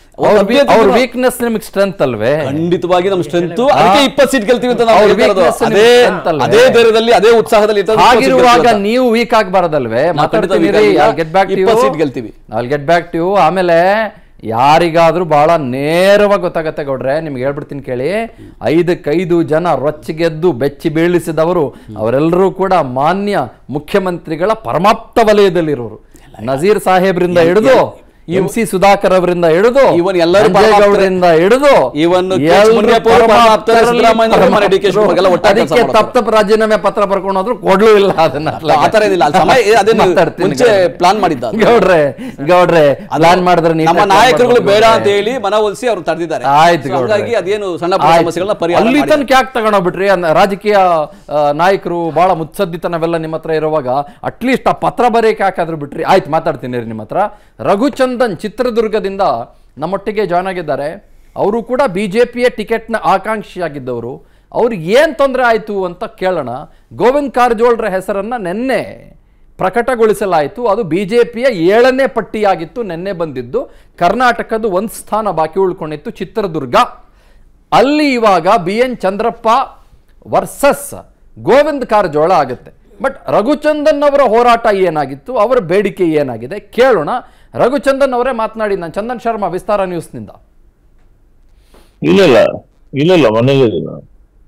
ಅವ್ರ ವೀಕ್ನೆಸ್ ನಿಮಗೆ ಸ್ಟ್ರೆಂತ್ ಅಲ್ವೇ ಖಂಡಿತವಾಗಿ ನಮ್ಮ ಸ್ಟ್ರೆಂತ್ ಅದಕ್ಕೆ ಇಪ್ಪತ್ತು ಸೀಟ್ ಗೆಲ್ತೀವಿ ಅಂತ ನಾವು ಅವ್ರ ಹೇಳ್ತಾ ಇರೋದು. weakness ಅದೇ ನಿಮ್ಗೆ strength ಅಲ್ವೇ? ಅದೇ ಧೈರ್ಯದಲ್ಲಿ ಅದೇ ಉತ್ಸಾಹದಲ್ಲಿ ಇತ್ತು, 20 seat ಹಾಗಿರುವಾಗ ಗೆಲ್ತೀವಿ ಅಂತ. ನೀವು ವೀಕ್ ಆಗಬಾರ್ದಲ್ವೇ ನಾವು ಖಂಡಿತ ಮಾತಾಡ್ತೀನಿ weak ಆಗಿಲ್ಲ. ಗೆಟ್ ಬ್ಯಾಕ್ ಟು ಇಪ್ಪತ್ತು seat ಗೆಲ್ತೀವಿ. ಅಲ್ಲಿ ಗೆಟ್ ಬ್ಯಾಕ್ ಟು ಆಮೇಲೆ ಯಾರಿಗಾದ್ರೂ ಬಹಳ ನೇರವಾಗಿ ಗೊತ್ತಾಗತ್ತೆ ಗೌಡ್ರೆ ನಿಮ್ಗೆ ಹೇಳ್ಬಿಡ್ತೀನಿ ಕೇಳಿ ಐದಕ್ಕೈದು ಜನ ರೊಚ್ಚಿಗೆದ್ದು ಬೆಚ್ಚಿ ಬೀಳಿಸಿದವರು ಅವರೆಲ್ಲರೂ ಕೂಡ ಮಾನ್ಯ ಮುಖ್ಯಮಂತ್ರಿಗಳ ಪರಮಾಪ್ತ ವಲಯದಲ್ಲಿರೋರು ನಜೀರ್ ಸಾಹೇಬ್ರಿಂದ ಹಿಡಿದು ಎಂ ಸಿ ಸುಧಾಕರ್ ಅವರಿಂದ ಹಿಡಿದು ಇವನ್ ಎಲ್ಲರೂ ಗೌಡರಿಂದ ಹಿಡಿದು ಇವನ್ ಕೆ. ಎಲ್ರೂ ಮುನಿಯಪ್ಪ ಅವರು ಪರಮಾಪ್ತರು, ಪರಮಾಪ್ತರಲ್ಲಿ ಸಿದ್ದರಾಮಯ್ಯ ಅವರು ಮನೆ ಡಿ ಕೆ ಶಿವಮೊಗ್ಗ ಎಲ್ಲ ಒಟ್ಟಾಗಿ ಕೆಲ್ಸ ಅದಕ್ಕೆ ಮಾಡ್ತಾರೆ. ತಪ್ಪ ತಪ್ಪ ರಾಜೀನಾಮೆ ಪತ್ರ ಬರ್ಕೊಂಡು ಹೋದ್ರು ಕೊಡ್ಲೂ ಇಲ್ಲ ಅದನ್ನ ಆ ಥರ ಏನಿಲ್ಲ ಅಲ್ಲಿ ಸಮಯ ಏ, ಅದೇನು ಮಾತಾಡ್ತೀನಿ ಮುಂಚೆ ಗೌಡ್ರೆ. ಪ್ಲಾನ್ ಮಾಡಿದ್ದ ಅದು. ಗೌಡ್ರೆ ಗೌಡ್ರೆ ಪ್ಲಾನ್ ಮಾಡಿದ್ರೆ ನೀಟಾಗಿ ನಮ್ಮ plan ನಾಯಕರುಗಳು ಮಾಡ್ಬೋದು ಬೇಡ ಗೌಡ್ರೆ. ಅಂತ ಹೇಳಿ ಮನವೊಲಿಸಿ ಅವರು ತಡೆದಿದ್ದಾರೆ ಆಯ್ತು So ಗೌಡ್ರೆ. ಹಾಗಾಗಿ ಅದೇನು ಸಣ್ಣ ಪುಟ್ಟ ಆಯ್ತು. ಸಮಸ್ಯೆಗಳನ್ನ ಪರಿಹಾರ ಅಲ್ಲಿ ಮಾಡಿದ್ದಾರೆ. ತನಕ ಯಾಕೆ ತಗೊಂಡೋಗ್ಬಿಟ್ರಿ ಅನ್ನ- ರಾಜಕೀಯ ಆ, ನಾಯಕರು ಬಹಳ ಮುತ್ಸದ್ದಿತನವೆಲ್ಲ ನಿಮ್ಮ ಹತ್ರ ಇರುವಾಗ ಅಟ್ಲೀಸ್ಟ್ ಆ ಪತ್ರ ಬರೆಯಕ್ಕೆ ಯಾಕಾದ್ರೂ ಬಿಟ್ರಿ ಆಯ್ತು ಮಾತಾಡ್ತೀನಿ ರೀ ನಿಮ್ಮ ಹತ್ರ ರಘುಚಂದನ್ ಚಿತ್ರದುರ್ಗದಿಂದ ನಮ್ಮೊಟ್ಟಿಗೆ ಜಾಯ್ನ್ ಆಗಿದ್ದಾರೆ ಅವರು ಕೂಡ ಬಿ ಜೆ ಪಿಯ ಟಿಕೆಟ್ನ ಆಕಾಂಕ್ಷಿಯಾಗಿದ್ದವರು ಅವ್ರಿಗೆ ಏನು ತೊಂದರೆ ಆಯಿತು ಅಂತ ಕೇಳೋಣ ಗೋವಿಂದ್ ಕಾರಜೋಳ್ರ ಹೆಸರನ್ನ ನೆನ್ನೆ ಪ್ರಕಟಗೊಳಿಸಲಾಯಿತು ಅದು ಬಿ ಜೆ ಪಿಯ ಏಳನೇ ಪಟ್ಟಿಯಾಗಿತ್ತು ನೆನ್ನೆ ಬಂದಿದ್ದು ಕರ್ನಾಟಕದ ಒಂದು ಸ್ಥಾನ ಬಾಕಿ ಉಳ್ಕೊಂಡಿತ್ತು ಚಿತ್ರದುರ್ಗ ಅಲ್ಲಿ ಇವಾಗ B N Chandrappa versus Govind Karjol ಆಗುತ್ತೆ ಬಟ್ ರಘುಚಂದನ್ ಅವರ ಹೋರಾಟ ಏನಾಗಿತ್ತು ಅವರ ಬೇಡಿಕೆ ಏನಾಗಿದೆ ಕೇಳೋಣ ರಘುಚಂದನ್ ಅವರೇ ಮಾತನಾಡಿ ನಾನು ಚಂದನ್ ಶರ್ಮಾ ವಿಸ್ತಾರ ನ್ಯೂಸ್ನಿಂದ ಇಲ್ಲ ಇಲ್ಲ ಇಲ್ಲ ಇಲ್ಲ ಮನೇಲಿದ್ದೀನಿ ನಾನು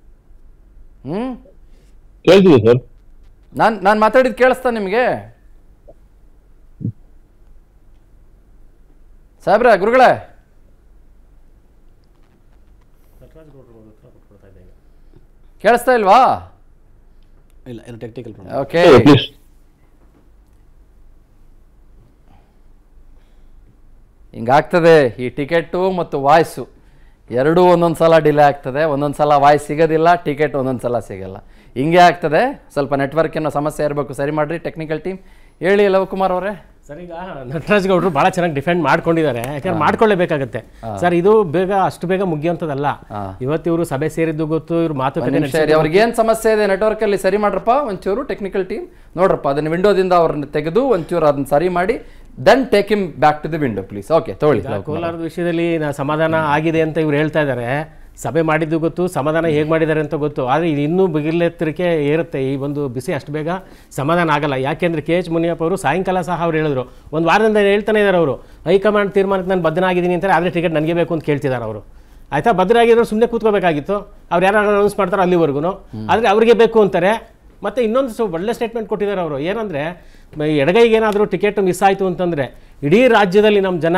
ಹ್ಮ್ ಕೇಳ್ತೀವಿ ಸರ್ ನಾನು ನಾನು ಮಾತಾಡಿದ್ ಕೇಳಿಸ್ತಾ ನಿಮಗೆ ಸಾಹೇಬ್ರೆ ಗುರುಗಳೇ ಕೇಳಿಸ್ತಾ ಇಲ್ವಾ ಇಲ್ಲ ಏನು ಟೆಕ್ನಿಕಲ್ ಓಕೆ ಪ್ಲೀಸ್ ಹಿಂಗಾಗ್ತದೆ ಈ ಟಿಕೆಟು ಮತ್ತು ವಾಯ್ಸು ಎರಡೂ ಒಂದೊಂದು ಸಲ ಡಿಲೇ ಆಗ್ತದೆ ಒಂದೊಂದು ಸಲ ವಾಯ್ಸ್ ಸಿಗೋದಿಲ್ಲ ಟಿಕೆಟ್ ಒಂದೊಂದು ಸಲ ಸಿಗಲ್ಲ ಹಿಂಗೆ ಆಗ್ತದೆ ಸ್ವಲ್ಪ ನೆಟ್ವರ್ಕ್ ಏನೋ ಸಮಸ್ಯೆ ಇರಬೇಕು ಸರಿ ಮಾಡಿರಿ ಟೆಕ್ನಿಕಲ್ ಟೀಮ್ ಹೇಳಿ ಲವಕುಮಾರ್ ಅವರೇ ಸರ್ ಈಗ ನಟರಾಜ್ ಗೌಡರು ಬಹಳ ಚೆನ್ನಾಗಿ ಡಿಫೆಂಡ್ ಮಾಡ್ಕೊಂಡಿದ್ದಾರೆ ಯಾಕಂದ್ರೆ ಮಾಡ್ಕೊಳ್ಳೇಬೇಕಾಗತ್ತೆ ಸರ್ ಇದು ಬೇಗ ಅಷ್ಟು ಬೇಗ ಮುಗಿಯುವಂಥದ್ದಲ್ಲ ಇವತ್ತು ಇವರು ಸಭೆ ಸೇರಿದ್ದು ಗೊತ್ತು ಇವ್ರು ಮಾತುಕತೆ ನಿಮಿಷ ಇರಿ ಅವ್ರಿಗೆ ಏನು ಸಮಸ್ಯೆ ಇದೆ ನೆಟ್ವರ್ಕ್ ಅಲ್ಲಿ ಸರಿ ಮಾಡ್ರಪ್ಪ ಒಂಚೂರು ಟೆಕ್ನಿಕಲ್ ಟೀಮ್ ನೋಡ್ರಪ್ಪ ಅದನ್ನ ವಿಂಡೋದಿಂದ ಅವ್ರನ್ನ ತೆಗೆದು ಒಂಚೂರು ಅದನ್ನ ಸರಿ ಮಾಡಿ then take him back to the window please okay ತಗೊಳ್ಳಿ ಕೋಲಾರದ ವಿಷಯದಲ್ಲಿ ನಾ ಸಮಾಧಾನ ಆಗಿದೆ ಅಂತ ಇವ್ರು ಹೇಳ್ತಾ ಇದ್ದಾರೆ ಸಭೆ ಮಾಡಿದ್ದು ಗೊತ್ತು ಸಮಾಧಾನ ಹೇಗೆ ಮಾಡಿದ್ದಾರೆ ಅಂತ ಗೊತ್ತು ಆದರೆ ಇದು ಇನ್ನೂ ಬಗಿಲೆತ್ತರಿಕೆ ಏರುತ್ತೆ ಈ ಒಂದು ಬಿಸಿ ಅಷ್ಟು ಬೇಗ ಸಮಾಧಾನ ಆಗಲ್ಲ ಯಾಕೆಂದ್ರೆ ಕೆ ಎಚ್ ಮುನಿಯಪ್ಪ ಅವರು ಸಾಯಂಕಾಲ ಸಹ ಅವ್ರು ಹೇಳಿದ್ರು ಒಂದು ವಾರದಿಂದ ಹೇಳ್ತಾನೆ ಇದ್ದಾರೆ ಅವರು ಹೈಕಮಾಂಡ್ ತೀರ್ಮಾನಕ್ಕೆ ನಾನು ಬದ್ಧನಾಗಿದ್ದೀನಿ ಅಂತಾರೆ ಆದರೆ ಟಿಕೆಟ್ ನನಗೆ ಬೇಕು ಅಂತ ಕೇಳ್ತಿದ್ದಾರೆ ಅವರು ಆಯ್ತಾ ಭದ್ರಾಗಿದ್ರು ಸುಮ್ಮನೆ ಕೂತ್ಕೋಬೇಕಾಗಿತ್ತು ಅವ್ರು ಯಾರು ಅನೌನ್ಸ್ ಮಾಡ್ತಾರೋ ಅಲ್ಲಿವರೆಗೂ ಆದರೆ ಅವರಿಗೆ ಬೇಕು ಅಂತಾರೆ ಮತ್ತೆ ಇನ್ನೊಂದು ಸ್ವಲ್ಪ ಒಳ್ಳೆ ಸ್ಟೇಟ್ಮೆಂಟ್ ಕೊಟ್ಟಿದ್ದಾರೆ ಅವರು ಏನಂದ್ರೆ ಮ- ಎಡಗೈಗೆ ಏನಾದರೂ ಟಿಕೆಟ್ ಮಿಸ್ ಆಯಿತು ಅಂತಂದ್ರೆ ಇಡೀ ರಾಜ್ಯದಲ್ಲಿ ನಮ್ಮ ಜನ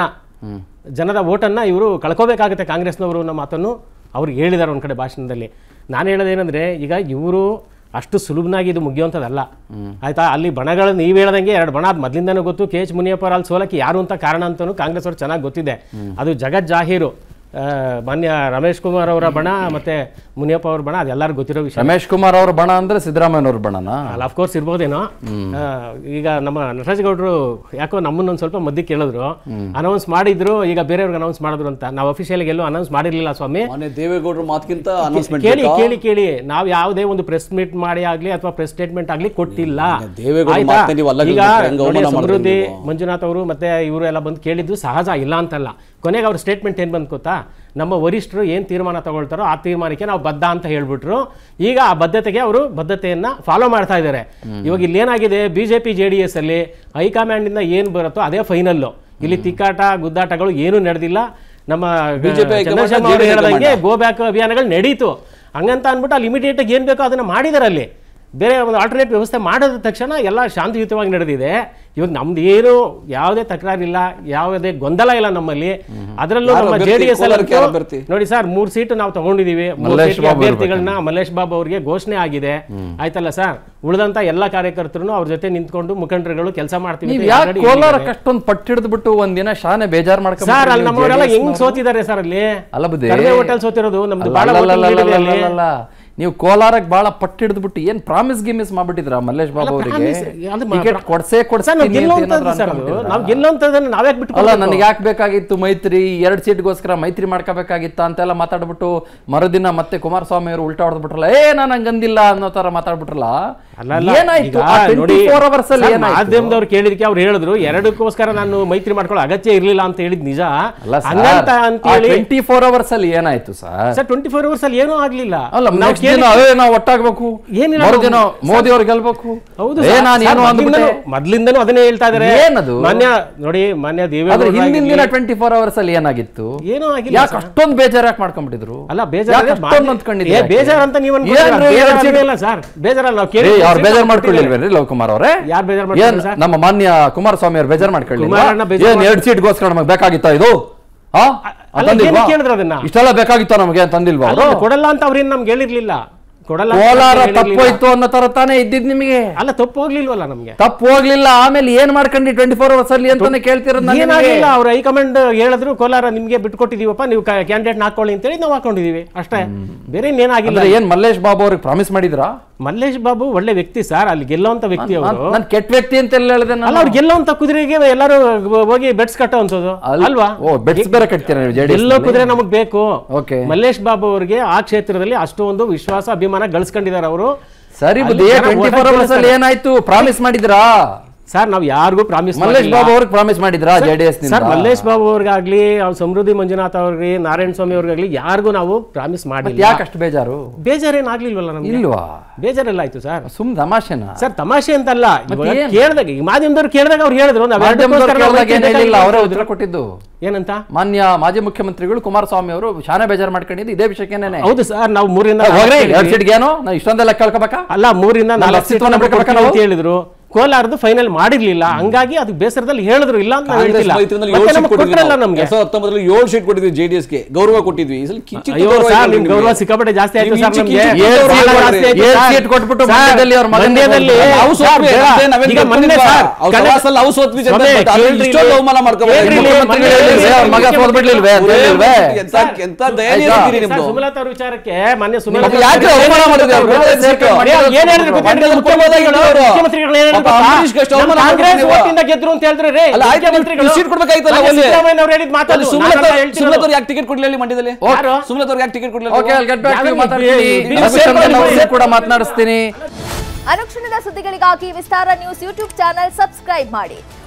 ಜನದ ಓಟನ್ನು ಇವರು ಕಳ್ಕೋಬೇಕಾಗುತ್ತೆ ಕಾಂಗ್ರೆಸ್ನವರು ನಮ್ಮ ಮಾತನ್ನು ಅವ್ರು ಹೇಳಿದ್ದಾರೆ ಒಂದು ಕಡೆ ಭಾಷಣದಲ್ಲಿ ನಾನು ಹೇಳೋದೇನೆಂದ್ರೆ ಈಗ ಇವರು ಅಷ್ಟು ಸುಲಭನಾಗಿ ಇದು ಮುಗಿಯುವಂಥದ್ದಲ್ಲ ಆಯ್ತಾ ಅಲ್ಲಿ ಬಣಗಳು ನೀವು ಹೇಳ್ದಂಗೆ ಎರಡು ಬಣ ಅದು ಮೊದಲಿಂದನೂ ಗೊತ್ತು ಕೆ ಎಚ್ ಮುನಿಯಪ್ಪ ಅಲ್ಲಿ ಸೋಲಕ್ಕೆ ಯಾರು ಅಂತ ಕಾರಣ ಅಂತಲೂ ಕಾಂಗ್ರೆಸ್ ಅವ್ರು ಚೆನ್ನಾಗಿ ಗೊತ್ತಿದೆ ಅದು ಜಗತ್ ಜಾಹೀರು ಆ, ಮಾನ್ಯ ರಮೇಶ್ ಕುಮಾರ್ ಅವರ ಬಣ ಮತ್ತೆ ಮುನಿಯಪ್ಪ ಅವ್ರ ಬಣ ಅದೆಲ್ಲರಿಗೂ ಗೊತ್ತಿರೋ ವಿಷಯ ರಮೇಶ್ ಕುಮಾರ್ ಅವ್ರ ಬಣ ಅಂದ್ರೆ ಸಿದ್ದರಾಮಯ್ಯನವ್ರ ಬಣನಾ ಅಲ್ಲ ಅಫ್ಕೋರ್ಸ್ ಇರ್ಬೋದೇನೋ ಆ, ಈಗ ನಮ್ಮ ನಟರಾಜ್ ಗೌಡ್ರು ಯಾಕೋ ನಮ್ಮನ್ನ ಒಂದು ಸ್ವಲ್ಪ ಮಧ್ಯೆ ಕೇಳಿದ್ರು ಅನೌನ್ಸ್ ಮಾಡಿದ್ರು ಈಗ ಬೇರೆಯವ್ರಿಗೆ ಅನೌನ್ಸ್ ಮಾಡಿದ್ರು ಅಂತ ನಾವು ಅಫಿಷಿಯಲ್ ಎಲ್ಲೂ ಅನೌನ್ಸ್ ಮಾಡಿರ್ಲಿಲ್ಲ ಸ್ವಾಮಿ ಮೊನ್ನೆ ದೇವೇಗೌಡರ ಮಾತಕ್ಕಿಂತ ಅನೌನ್ಸ್ಮೆಂಟ್ ಕೇಳಿ ಕೇಳಿ ಕೇಳಿ ನಾವು ಯಾವುದೇ ಒಂದು ಪ್ರೆಸ್ ಮೀಟ್ ಮಾಡಿ ಆಗ್ಲಿ ಅಥವಾ ಪ್ರೆಸ್ ಸ್ಟೇಟ್ಮೆಂಟ್ ಆಗ್ಲಿ ಕೊಟ್ಟಿಲ್ಲ ದೇವೇಗೌಡ್ರ ಆಯ್ತಾ? ಮಾತನ್ನ ನೀವು ಅಲ್ಲಗಳೆದು ಈಗ ಹೆಂಗ್ ನೋಡಿ, ಅವಮಾನ ಮಾಡಿದ್ರಿ ಸಮೃದ್ಧಿ ನೀವು? ಮಂಜುನಾಥ್ ಅವರು ಮತ್ತೆ ಇವರು ಎಲ್ಲ ಬಂದು ಕೇಳಿದ್ದು ಸಹಜ ಇಲ್ಲ ಅಂತಲ್ಲ ಕೊನೆಗೆ ಅವ್ರ ಸ್ಟೇಟ್ಮೆಂಟ್ ಏನು ಬಂದು ಗೊತ್ತಾ ನಮ್ಮ ವರಿಷ್ಠರು ಏನು ತೀರ್ಮಾನ ತಗೊಳ್ತಾರೋ ಆ ತೀರ್ಮಾನಕ್ಕೆ ನಾವು ಬದ್ಧ ಅಂತ ಹೇಳ್ಬಿಟ್ರು ಈಗ ಆ ಬದ್ಧತೆಗೆ ಅವರು ಬದ್ಧತೆಯನ್ನ ಫಾಲೋ ಮಾಡ್ತಾ ಇದ್ದಾರೆ ಇವಾಗ ಇಲ್ಲಿ ಏನಾಗಿದೆ ಬಿಜೆಪಿ ಜೆ ಡಿ ಎಸ್ ಅಲ್ಲಿ ಹೈಕಮಾಂಡಿಂದ ಏನು ಬರುತ್ತೋ ಅದೇ ಫೈನಲ್ಲು ಇಲ್ಲಿ ತಿಕ್ಕಾಟ ಗುದ್ದಾಟಗಳು ಏನೂ ನಡೆದಿಲ್ಲ ನಮ್ಮ BJP ಹೈಕಮಾಂಡ್, ಚಂದ್ರಶೇಖರ್ ಅವರು JDS ಹೇಳ್ದಂಗೆ ಗೋ ಬ್ಯಾಕ್ ಅಭಿಯಾನಗಳು ನಡೀತು ಹಂಗಂತ ಅಂದ್ಬಿಟ್ಟು ಅಲ್ಲಿ ಇಮಿಡಿಯೇಟ್ ಆಗಿ ಏನು ಬೇಕೋ ಅದನ್ನ ಮಾಡಿದಾರೆ ಅಲ್ಲಿ ಬೇರೆ ಒಂದು ಆಲ್ಟರ್ನೇಟ್ ವ್ಯವಸ್ಥೆ ಮಾಡಿದ ತಕ್ಷಣ ಎಲ್ಲ ಶಾಂತಿಯುತವಾಗಿ ನಡೆದಿದೆ ಇವಾಗ ನಮ್ದು ಏನು ಯಾವುದೇ ತಕರಾರಿಲ್ಲ ಯಾವುದೇ ಗೊಂದಲ ಇಲ್ಲ ನಮ್ಮಲ್ಲಿ ಅದರಲ್ಲೂ ಯಾರು ನಮ್ಮ ಅಭ್ಯರ್ಥಿ? ಜೆ ಡಿ ಎಸ್ ಕೋಲಾರಕ್ಕೆ ಯಾರು ಅಭ್ಯರ್ಥಿ? ನೋಡಿ ಸರ್ ಮೂರ್ ಸೀಟ್ ನಾವು ತಗೊಂಡಿದೀವಿ ಮೂರ್ ಮಲ್ಲೇಶ್ ಸೀಟ್ಗೆ ಬಾಬು ಅಭ್ಯರ್ಥಿಗಳನ್ನ ಮಲ್ಲೇಶ್ ಬಾಬು ಅವರಿಗೆ ಘೋಷಣೆ ಆಗಿದೆ ಆಯ್ತಲ್ಲ ಸರ್ ಉಳಿದಂತ ಎಲ್ಲ ಕಾರ್ಯಕರ್ತರು ಅವ್ರ ಜೊತೆ ನಿಂತ್ಕೊಂಡು ಮುಖಂಡರುಗಳು ಕೆಲಸ ಮಾಡ್ತೀವಿ ನೀವ್ ಅಂತ ಯಾಕೆ already ಕೋಲಾರಕ್ಕೆ ಹೇಳಿದ್ದಾರೆ. ಅಷ್ಟೊಂದು ಪಟ್ಟು ಹಿಡಿದ್ಬಿಟ್ಟು ಒಂದಿನ ಶಾನೆ ಬೇಜಾರ್ ಮಾಡ್ಕೊಂಡು ಸರ್ ಅಲ್ಲಿ ನಮ್ಮವರೆಲ್ಲ ಹೆಂಗ್ ಸೋತಿದ್ದಾರೆ ಸರ್ ಅಲ್ಲಿ ಅಲ್ಲ ಬುದ್ಧಿ. ಕಡಿಮೆ ಹೋಟೆಲ್ ಸೋತಿರೋದು ನಮ್ದು ಅಲ್ಲ, ಬಹಳ ಅಲ್ಲ, voting ಅಲ್ಲ, lead ಇದೆ ಅಲ್ಲಿ. ಅಲ್ಲ, ಅಲ್ಲ, ಅಲ್ಲ. ನೀವು ಕೋಲಾರಕ್ಕೆ ಬಹಳ ಪಟ್ಟು ಹಿಡಿದ್ಬಿಟ್ಟು ಏನ್ ಪ್ರಾಮಿಸ್ ಗಿಮಿಸ್ ಮಾಡ್ಬಿಟ್ಟಿದ್ರ ಮಲ್ಲೇಶ್ ಬಾಬು ಅವರಿಗೆ promise, ಅದು ಮಾ- ಟಿಕೆಟ್ ಕೊಡ್ಸೇ ಸರ್ ನಾವು ಕೊಡ್ತೀನಿ ಅಂತ ಗೆಲ್ಲುವಂಥದ್ದು ಏನಾದ್ರು ಸರ್ ಅದು ಅನ್ಕೊಂಡ್ಬಿಟ್ಟಿದ್ರಾ? ನಾವು ಗೆಲ್ಲುವಂಥದ್ದನ್ನ ನಾವ್ಯಾಕೆ ಬಿಟ್ಟು ಅಲ್ಲ ನನಗೆ ಯಾಕೆ ಬೇಕಾಗಿತ್ತು ಮೈತ್ರಿ ಎರಡ್ ಸೀಟ್ಗೋಸ್ಕರ ಮೈತ್ರಿ ಮಾಡ್ಕೋಬೇಕಾಗಿತ್ತ ಅಂತೆಲ್ಲ ಮಾತಾಡ್ಬಿಟ್ಟು ಮರುದಿನ ಮತ್ತೆ ಕುಮಾರಸ್ವಾಮಿ ಅವರು ಉಲ್ಟಾ ಹೊಡೆದ್ಬಿಟ್ರಲ್ಲ ಏ ನಾನು ಹಂಗಂದಿಲ್ಲ ಅನ್ನೋ ತರ ಮಾತಾಡ್ಬಿಟ್ರಲ್ಲ ಅಲ್ಲ, ಅಲ್ಲ. ಏನಾಯ್ತು ಈಗ ನೋಡಿ, ಫೋರ್ ಅವರ್ಸ್ ಅಲ್ಲಿ ಸರ್, ಏನಾಯ್ತು ಮಾಧ್ಯಮದವ್ರು ಕೇಳಿದಕ್ಕೆ ಅವ್ರು ಹೇಳಿದ್ರು ಎರಡಕ್ಕೋಸ್ಕರ ನಾನು ಮೈತ್ರಿ ಮಾಡ್ಕೊಳ್ಳೋ ಅಗತ್ಯ ಇರ್ಲಿಲ್ಲ ಅಂತ ಹೇಳಿದ್ ನಿಜ ಅಲ್ಲ ಹಂಗಂತ ಅಂತೇಳಿ ಟ್ವೆಂಟಿ ಫೋರ್ ಅವರ್ಸ್ ಅಲ್ಲಿ ಏನಾಯ್ತು sir sir twenty four hours ಅಲ್ಲಿ ಏನೂ ಆಗ್ಲಿಲ್ಲ ಅಲ್ಲ ನಾವು ನೆಕ್ಸ್ಟ್ ಕೇಳಿ- ದಿನ ಅದೇ ನಾವು ಒಟ್ಟಾಗ್ಬೇಕು ಏನಿಲ್ಲ ಮರುದಿನ ನಾವು- ಮೋದಿ ಅವ್ರು ಗೆಲ್ಬೇಕು ಹೌದು ಏ ಸರ್, ನಾನು ಸರ್, ಏನು ಅಂದ್ಬಿಟ್ಟೆ ಮೊದ್ಲಿಂದನೂ- ಮೊದ್ಲಿಂದನೂ ಅದನ್ನೇ ಹೇಳ್ತಾ ಇದಾರೆ ಏನದು? ಮಾನ್ಯ ನೋಡಿ ಮಾನ್ಯ ಆದ್ರೆ ದೇವೇಗೌಡ ಹಿಂದಿನ ದಿನ ಟ್ವೆಂಟಿ ಫೋರ್ ಅವರ್ಸ್ ಅಲ್ಲಿ ಏನಾಗಿತ್ತು ಏನೂ ಆಗಿಲ್ಲ ಯಾಕೆ ಅಷ್ಟೊಂದು ಬೇಜಾರು ಯಾಕೆ ಮಾಡ್ಕೊಂಡ್ಬಿಟ್ಟಿದ್ರು ಅಲ್ಲ ಯಾಕೆ ಬೇಜಾರ ಅಷ್ಟೊಂದು ಅಂದ್ಕೊಂಡಿದ್ದೀರಾ ಏ ಬೇಜಾರ್ ಅಂತ ನೀವು ಏನ್ರಿ ಎರಡ್ ಸೀಟ್- ಸರ್ ಬೇಜಾರಲ್ಲ ನಾವು ಏ, ಕೇಳಿ ಅವ್ರು ಬೇಜಾರ್ ಮಾಡ್ಕೊಳ್ಳಿಲ್ವೇನ್ರಿ ಲವ್ ಕುಮಾರ್ ಅವರೇ ಯಾರ್ ಬೇಜಾರ್ ಮಾಡ್ಕೊಂಡ್ರು ಏನ್ ಸರ್? ನಮ್ಮ ಮಾನ್ಯ ಕುಮಾರಸ್ವಾಮಿ ಅವ್ರು ಬೇಜಾರ್ ಮಾಡ್ಕೊಳ್ಳಿ ಕುಮಾರಣ್ಣ ಬೇಜಾರ್ ಏನ್ ಎರಡ್ ಸೀಟ್ಗೋಸ್ಕರ ನಮಗೆ ಬೇಕಾಗಿತ್ತ ಇದು ಆ? ಅಲ್ಲ, ತಂದಿಲ್ವಾ? ಏನಕ್ಕೆ ಹೇಳಿದ್ರು ಅದನ್ನ? ಇಷ್ಟೆಲ್ಲ ಬೇಕಾಗಿತ್ತ ನಮಗೆ ಅಂತಂದಿಲ್ವಾ ಅಲ್ಲ, ಅವರು ಕೊಡಲ್ಲ ಅಂತ ಅವ್ರೇನು ನಮ್ಗೆ ಹೇಳಿರ್ಲಿಲ್ಲ ಕೊಡಲ್ಲ ಅಂತ ಕೋಲಾರ ನಮ್ಗೆ ಹೇಳಿರ್ಲಿಲ್ಲ. ತಪ್ಪೋಯ್ತು ಅನ್ನೋ ತರ ತಾನೇ ಇದ್ದಿದ್ ನಿಮಗೆ ಅಲ್ಲ ತಪ್ಪು ಹೋಗ್ಲಿಲ್ವಲ್ಲ ನಮ್ಗೆ ತಪ್ಪು ಹೋಗ್ಲಿಲ್ಲ ಆಮೇಲೆ ಏನ್ ಮಾಡ್ಕೊಂಡಿ ಟ್ವೆಂಟಿ ಫೋರ್ ಅವರ್ಸ್ ಅಲ್ಲಿ ಅಂತಾನೆ ಕೇಳ್ತಿರೋದು ನಾನು ನಿಮಗೆ. ಏನಾಗಿಲ್ಲ ಅವ್ರ ಹೈಕಮಾಂಡ್ ಹೇಳಿದ್ರು ಕೋಲಾರ ನಿಮ್ಗೆ ಬಿಟ್ಕೊಟ್ಟಿದೀವಪ್ಪ ನೀವು ಕ್ಯಾಂಡಿಡೇಟ್ ಹಾಕೊಳ್ಳಿ ಅಂತೇಳಿ ನಾವು ಹಾಕೊಂಡಿದೀವಿ ಅಷ್ಟೇ ಬೇರೆ ಇನ್ನೇನಾಗಿಲ್ಲ ಅಂದ್ರೆ ಏನ್ ಮಲ್ಲೇಶ್ ಬಾಬು ಅವ್ರಿಗೆ ಪ್ರಾಮಿಸ್ ಮಾಡಿದ್ರಾ ಮಲ್ಲೇಶ್ ಬಾಬು ಒಳ್ಳೆ ವ್ಯಕ್ತಿ ಸರ್ ಅಲ್ಲಿ ಗೆಲ್ಲೋಂತ ವ್ಯಕ್ತಿ ಅವರು ನಾನು ಕೆಟ್ಟ ವ್ಯಕ್ತಿ ಅಂತ ಎಲ್ಲ ಹೇಳಿದೆ ಅಲ್ಲ ಅವ್ರು ಗೆಲ್ಲೋಂತ ಕುದುರೆಗೆ ಎಲ್ಲರೂ ಹೋಗಿ ಬೆಟ್ಸ್ ಕಟ್ಟೋ ಅನ್ಸೋದು ಅಲ್ವಾ ಓ ಬೆಟ್ಸ್ ಬೇರೆ ಕಟ್ತೀರಾ ನೀವು ಜೆಡಿಎಸ್ ಎಲ್ಲೋ ಕುದುರೆ ನಮಗ್ ಬೇಕು ಓಕೆ ಮಲ್ಲೇಶ್ ಬಾಬು ಅವರಿಗೆ ಆ ಕ್ಷೇತ್ರದಲ್ಲಿ ಅಷ್ಟೊಂದು ವಿಶ್ವಾಸ ಅಭಿಮಾನ ಗಳಿಸ್ಕೊಂಡಿದ್ದಾರೆ ಅವರು ಸರಿ ಅಲ್ಲಿ ಬುದ್ಧಿ ಜನ ಟ್ವೆಂಟಿ vote ಫೋರ್ ಅವರ್ಸ್ ಅಲ್ಲಿ ಹಾಕ್ತಾರೆ. ಏನಾಯ್ತು ಪ್ರಾಮಿಸ್ ಮಾಡಿದ್ರಾ ಸರ್ ನಾವು ಯಾರಿಗೂ ಪ್ರಾಮಿಸ್ ಮಲ್ಲೇಶ್ ಬಾಬು ಅವ್ರಿಗೆ ಪ್ರಾಮಿಸ್ ಮಾಡಿದ್ರಾ ಜೆಡಿಎಸ್ ಸರ್ ಮಲ್ಲೇಶ್ ಬಾಬು ಅವ್ರಿಗಾಗ್ಲಿ ಅವ್ರ ಸಮೃದ್ಧಿ ಮಂಜುನಾಥ್ ಅವ್ರಿಗೆ ನಾರಾಯಣ ಸ್ವಾಮಿ ಅವ್ರಿಗಾಗ್ಲಿ ಯಾರಿಗೂ ನಾವು ಪ್ರಾಮಿಸ್ ಮಾಡಿಲ್ಲ ಯಾಕೆ ಅಷ್ಟು ಬೇಜಾರು ಬೇಜಾರೇನ್ ಆಗ್ಲಿಲ್ವಲ್ಲ ನಮ್ಗೆ ಇಲ್ವಾ ಬೇಜಾರೆಲ್ಲ ಆಯ್ತು ಸರ್ ಸುಮ್ ತಮಾಷೆನಾ ಸರ್ ತಮಾಷೆ ಅಂತಲ್ಲ ಇವಾಗ ಏನ್? ಕೇಳ್ದಾಗ ಈಗ ಮಾಧ್ಯಮದವ್ರು ಕೇಳಿದಾಗ ಅವ್ರು ಹೇಳಿದ್ರು ನಾವ್ ಮಾಧ್ಯಮದವ್ರು ಎರಡಕ್ಕೋಸ್ಕರ ನಾವು ಕೇಳಿದಾಗ ಏನ್ ಮೈತ್ರಿ ಹೇಳಿಲ್ಲ ಅವರೇ ಬೇಕಾಗಿಲ್ಲ ಉತ್ತರ ಕೊಟ್ಟಿದ್ದು ಏನಂತ ಮಾನ್ಯ ಮಾಜಿ ಮುಖ್ಯಮಂತ್ರಿಗಳು ಕುಮಾರಸ್ವಾಮಿ ಅವರು ಶಾನೆ ಬೇಜಾರ್ ಮಾಡ್ಕೊಂಡಿದ್ದು ಇದೇ ವಿಷಯಕ್ಕೇನೆ ಹೌದು ಸರ್ ನಾವು ಮೂರಿಂದ ಹೋಗ್ರಿ ನಾಲ್ಕು ಎರಡ್ ಸೀಟ್ಗೆ ಏನೋ ನಾವು ಇಷ್ಟೊಂದೆಲ್ಲ ಕೇಳ್ಕೊಬೇಕಾ ಅಲ್ಲ ಮೂರಿಂದ ನಮ್ಮ ನಾಲ್ಕು ಅಸ್ತಿತ್ವನ ಸೀಟ್ನ ಬಿಟ್ಕೊಬೇಕಾ ಬಿಟ್ಕೊಡ್ತೀವಿ ನಾವು? ಅಂತ ಹೇಳಿದ್ರು ಕೋಲಾರದು ಫೈನಲ್ ಮಾಡಿರ್ಲಿಲ್ಲ ಹಂಗಾಗಿ ಅದು ಬೇಸರದಲ್ಲಿ ಹೇಳಿದ್ರು ಇಲ್ಲ ಅಂತ ನಾವು ಕಾಂಗ್ರೆಸ್ ಹೇಳ್ತಿಲ್ಲ ಮೈತ್ರಿನಲ್ಲಿ ಮತ್ತೆ ಏಳು ಸೀಟ್ ನಮ್ಗೆ ಕೊಟ್ಟಿದ್ವಿ ಕೊಟ್ರಲ್ಲ ನಾವು. ನಮ್ಗೆ ಎರಡ್ ಸಾವಿರದ ಹತ್ತೊಂಬತ್ತರಲ್ಲಿ ಏಳು ಸೀಟ್ ಕೊಟ್ಟಿದ್ವಿ ಜೆಡಿಎಸ್ ಗೆ ಗೌರವ ಕೊಟ್ಟಿದ್ವಿ ಈ ಸಲ ಕಿಂಚಿತ್ ಅಯ್ಯೋ ಗೌರವ ಸರ್ ಇಲ್ಲ ನಿಮ್ ನಿಮ್ಗೆ. ಗೌರವ ಸಿಕ್ಕಾಪಟ್ಟೆ ಜಾಸ್ತಿ ಆಯ್ತು ನೀವು ಸರ್ ಕಿಂಚಿತ್ ನಮ್ಗೆ ಕಿಂಚಿತ್ ಏಳ್ ಗೌರವ ಸೀಟ್ ಕೊಡ್ರಿ. ಜಾಸ್ತಿ ಆಯ್ತು ಏಳ್ ಸೀಟ್ ಕೊಟ್ಬಿಟ್ಟು ಸರ್, ಮಂಡ್ಯದಲ್ಲಿ ಅವ್ರ ಮಗನಿಗೆ ಮಂಡ್ಯದಲ್ಲಿ ಬಂದ್ರು. ನಾವು ಸೋತ್ವಿ, ಬೇಡ. ಮತ್ತೆ ನಾವೇನ್ ಈಗ ಮೊನ್ನೆ ಗೆದ್ದಿಲ್ವಾ? ಸರ್, ಅವ್ರ ಕಡೆ- ಕಲಾಸಲ್ಲಿ ನಾವು ಸೋತ್ವಿ ಜನ ಸ್ವಾಮಿ, ಬಟ್ ಅಲ್ಲಿ ಕೇಳ್ರಿ ಇಷ್ಟೊಂದು ಇಲ್ಲಿ. ಅವಮಾನ ಮಾಡ್ಕೊಬಾರ್ದು. ಕೇಳ್ರಿ ಇಲ್ಲಿ, ಮುಖ್ಯಮಂತ್ರಿಗಳು ಮೊನ್ನೆ ಹೇಳಿಲ್ವೇ? ಅವ್ರ ಮಗ ಸೋತ್ಬಿಡ್ಲಿಲ್ವೇ ಅಂತ ಹೇಳಿಲ್ವೇ? ಎಂತ- ಎಂತ ದಯನೀಯ ಆಯ್ತಾ? ಸ್ಥಿತಿ ಸರ್, ನಿಮ್ದು. ಸುಮಲತಾ ಅವ್ರ ವಿಚಾರಕ್ಕೆ ಮೊನ್ನೆ ಮತ್ತೆ ಸುಮಲತಾ ಯಾಕೆ ಅವಮಾನ ಮಾಡಿದ್ರು ಅವ್ರು? ಅವ್ರು ಸೇರ್ಕೊಂಡು ಏನ್ ಮಾಡಿದ್ರು. ಹೇಳಿದ್ರು ಗೊತ್ತಾ? ಮಂಡ್ಯದಲ್ಲಿ ಮುಖ್ಯಮಂತ್ರಿಗಳು ಅವರು. ಮುಖ್ಯಮಂತ್ರಿಗಳು ಏನ್ ಹೇಳಿದ್ರು ಪಾಪ ಗೊತ್ತಾ? ಅಂಬರೀಷ್ಗೆ ಎಷ್ಟು ಅವಮಾನ ನಮ್ಮ ಕಾಂಗ್ರೆಸ್ ಮಾಡಿದ್ರು ನೀವು? ಓಟಿಂದ ಗೆದ್ರು ಅಂತ ಹೇಳಿದ್ರು ರೀ ಅಲ್ಲ, ಆಯ್ತು, ಮುಖ್ಯಮಂತ್ರಿಗಳು. ನೀವು ಸೀಟ್ ಕೊಡ್ಬೇಕಾಯ್ತಲ್ಲ ಮೊನ್ನೆ ಅಲ್ಲಿ. ಸಿದ್ದರಾಮಯ್ಯ ಅವ್ರು ಹೇಳಿದ್ ಮಾತದು. ಅಲ್ಲಿ ನಾನು ಸುಮಲತಾ ಅದನ್ನ ಹೇಳ್ತಿರೋದು. ಸುಮಲತಾ ಯಾಕೆ ಟಿಕೆಟ್ ಕೊಡ್ಲಿಲ್ಲ ಇಲ್ಲಿ ಮಂಡ್ಯದಲ್ಲಿ ಯಾರು? ಸುಮಲತಾ ಅವ್ರಿಗೆ ಯಾಕೆ ಟಿಕೆಟ್ ಕೊಡ್ಲಿಲ್ಲ ಓಕೆ ನೀವು? I'll get back to you, ಯಾವ್ದು ಮಾತಾಡ್ತೀನಿ ನೀವು ರವಿಚಂದ್ರನ್ ಅವ್ರನ್ನೂ ಸೇರ್ಕೊಳ್ಳಿ. ಕೂಡ ಮಾತನಾಡಿಸ್ತೀನಿ ಅನುಕ್ಷಣದ ಸುದ್ದಿಗಳಿಗಾಗಿ Vistara news YouTube channel subscribe ಮಾಡಿ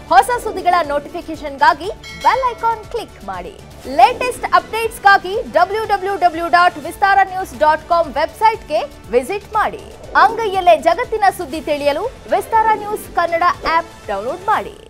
ಹೊಸ ಸುದ್ದಿಗಳ ನೋಟಿಫಿಕೇಶನ್ಗಾಗಿ ಬೆಲ್ ಐಕಾನ್ ಕ್ಲಿಕ್ ಮಾಡಿ ಲೇಟೆಸ್ಟ್ ಅಪ್ಡೇಟ್ಸ್ಗಾಗಿ W W W dot Vistara news dot com ವೆಬ್ಸೈಟ್ಗೆ ವಿಸಿಟ್ ಮಾಡಿ ಅಂಗೈಯಲ್ಲೇ ಜಗತ್ತಿನ ಸುದ್ದಿ ತಿಳಿಯಲು Vistara news Kannada app download ಮಾಡಿ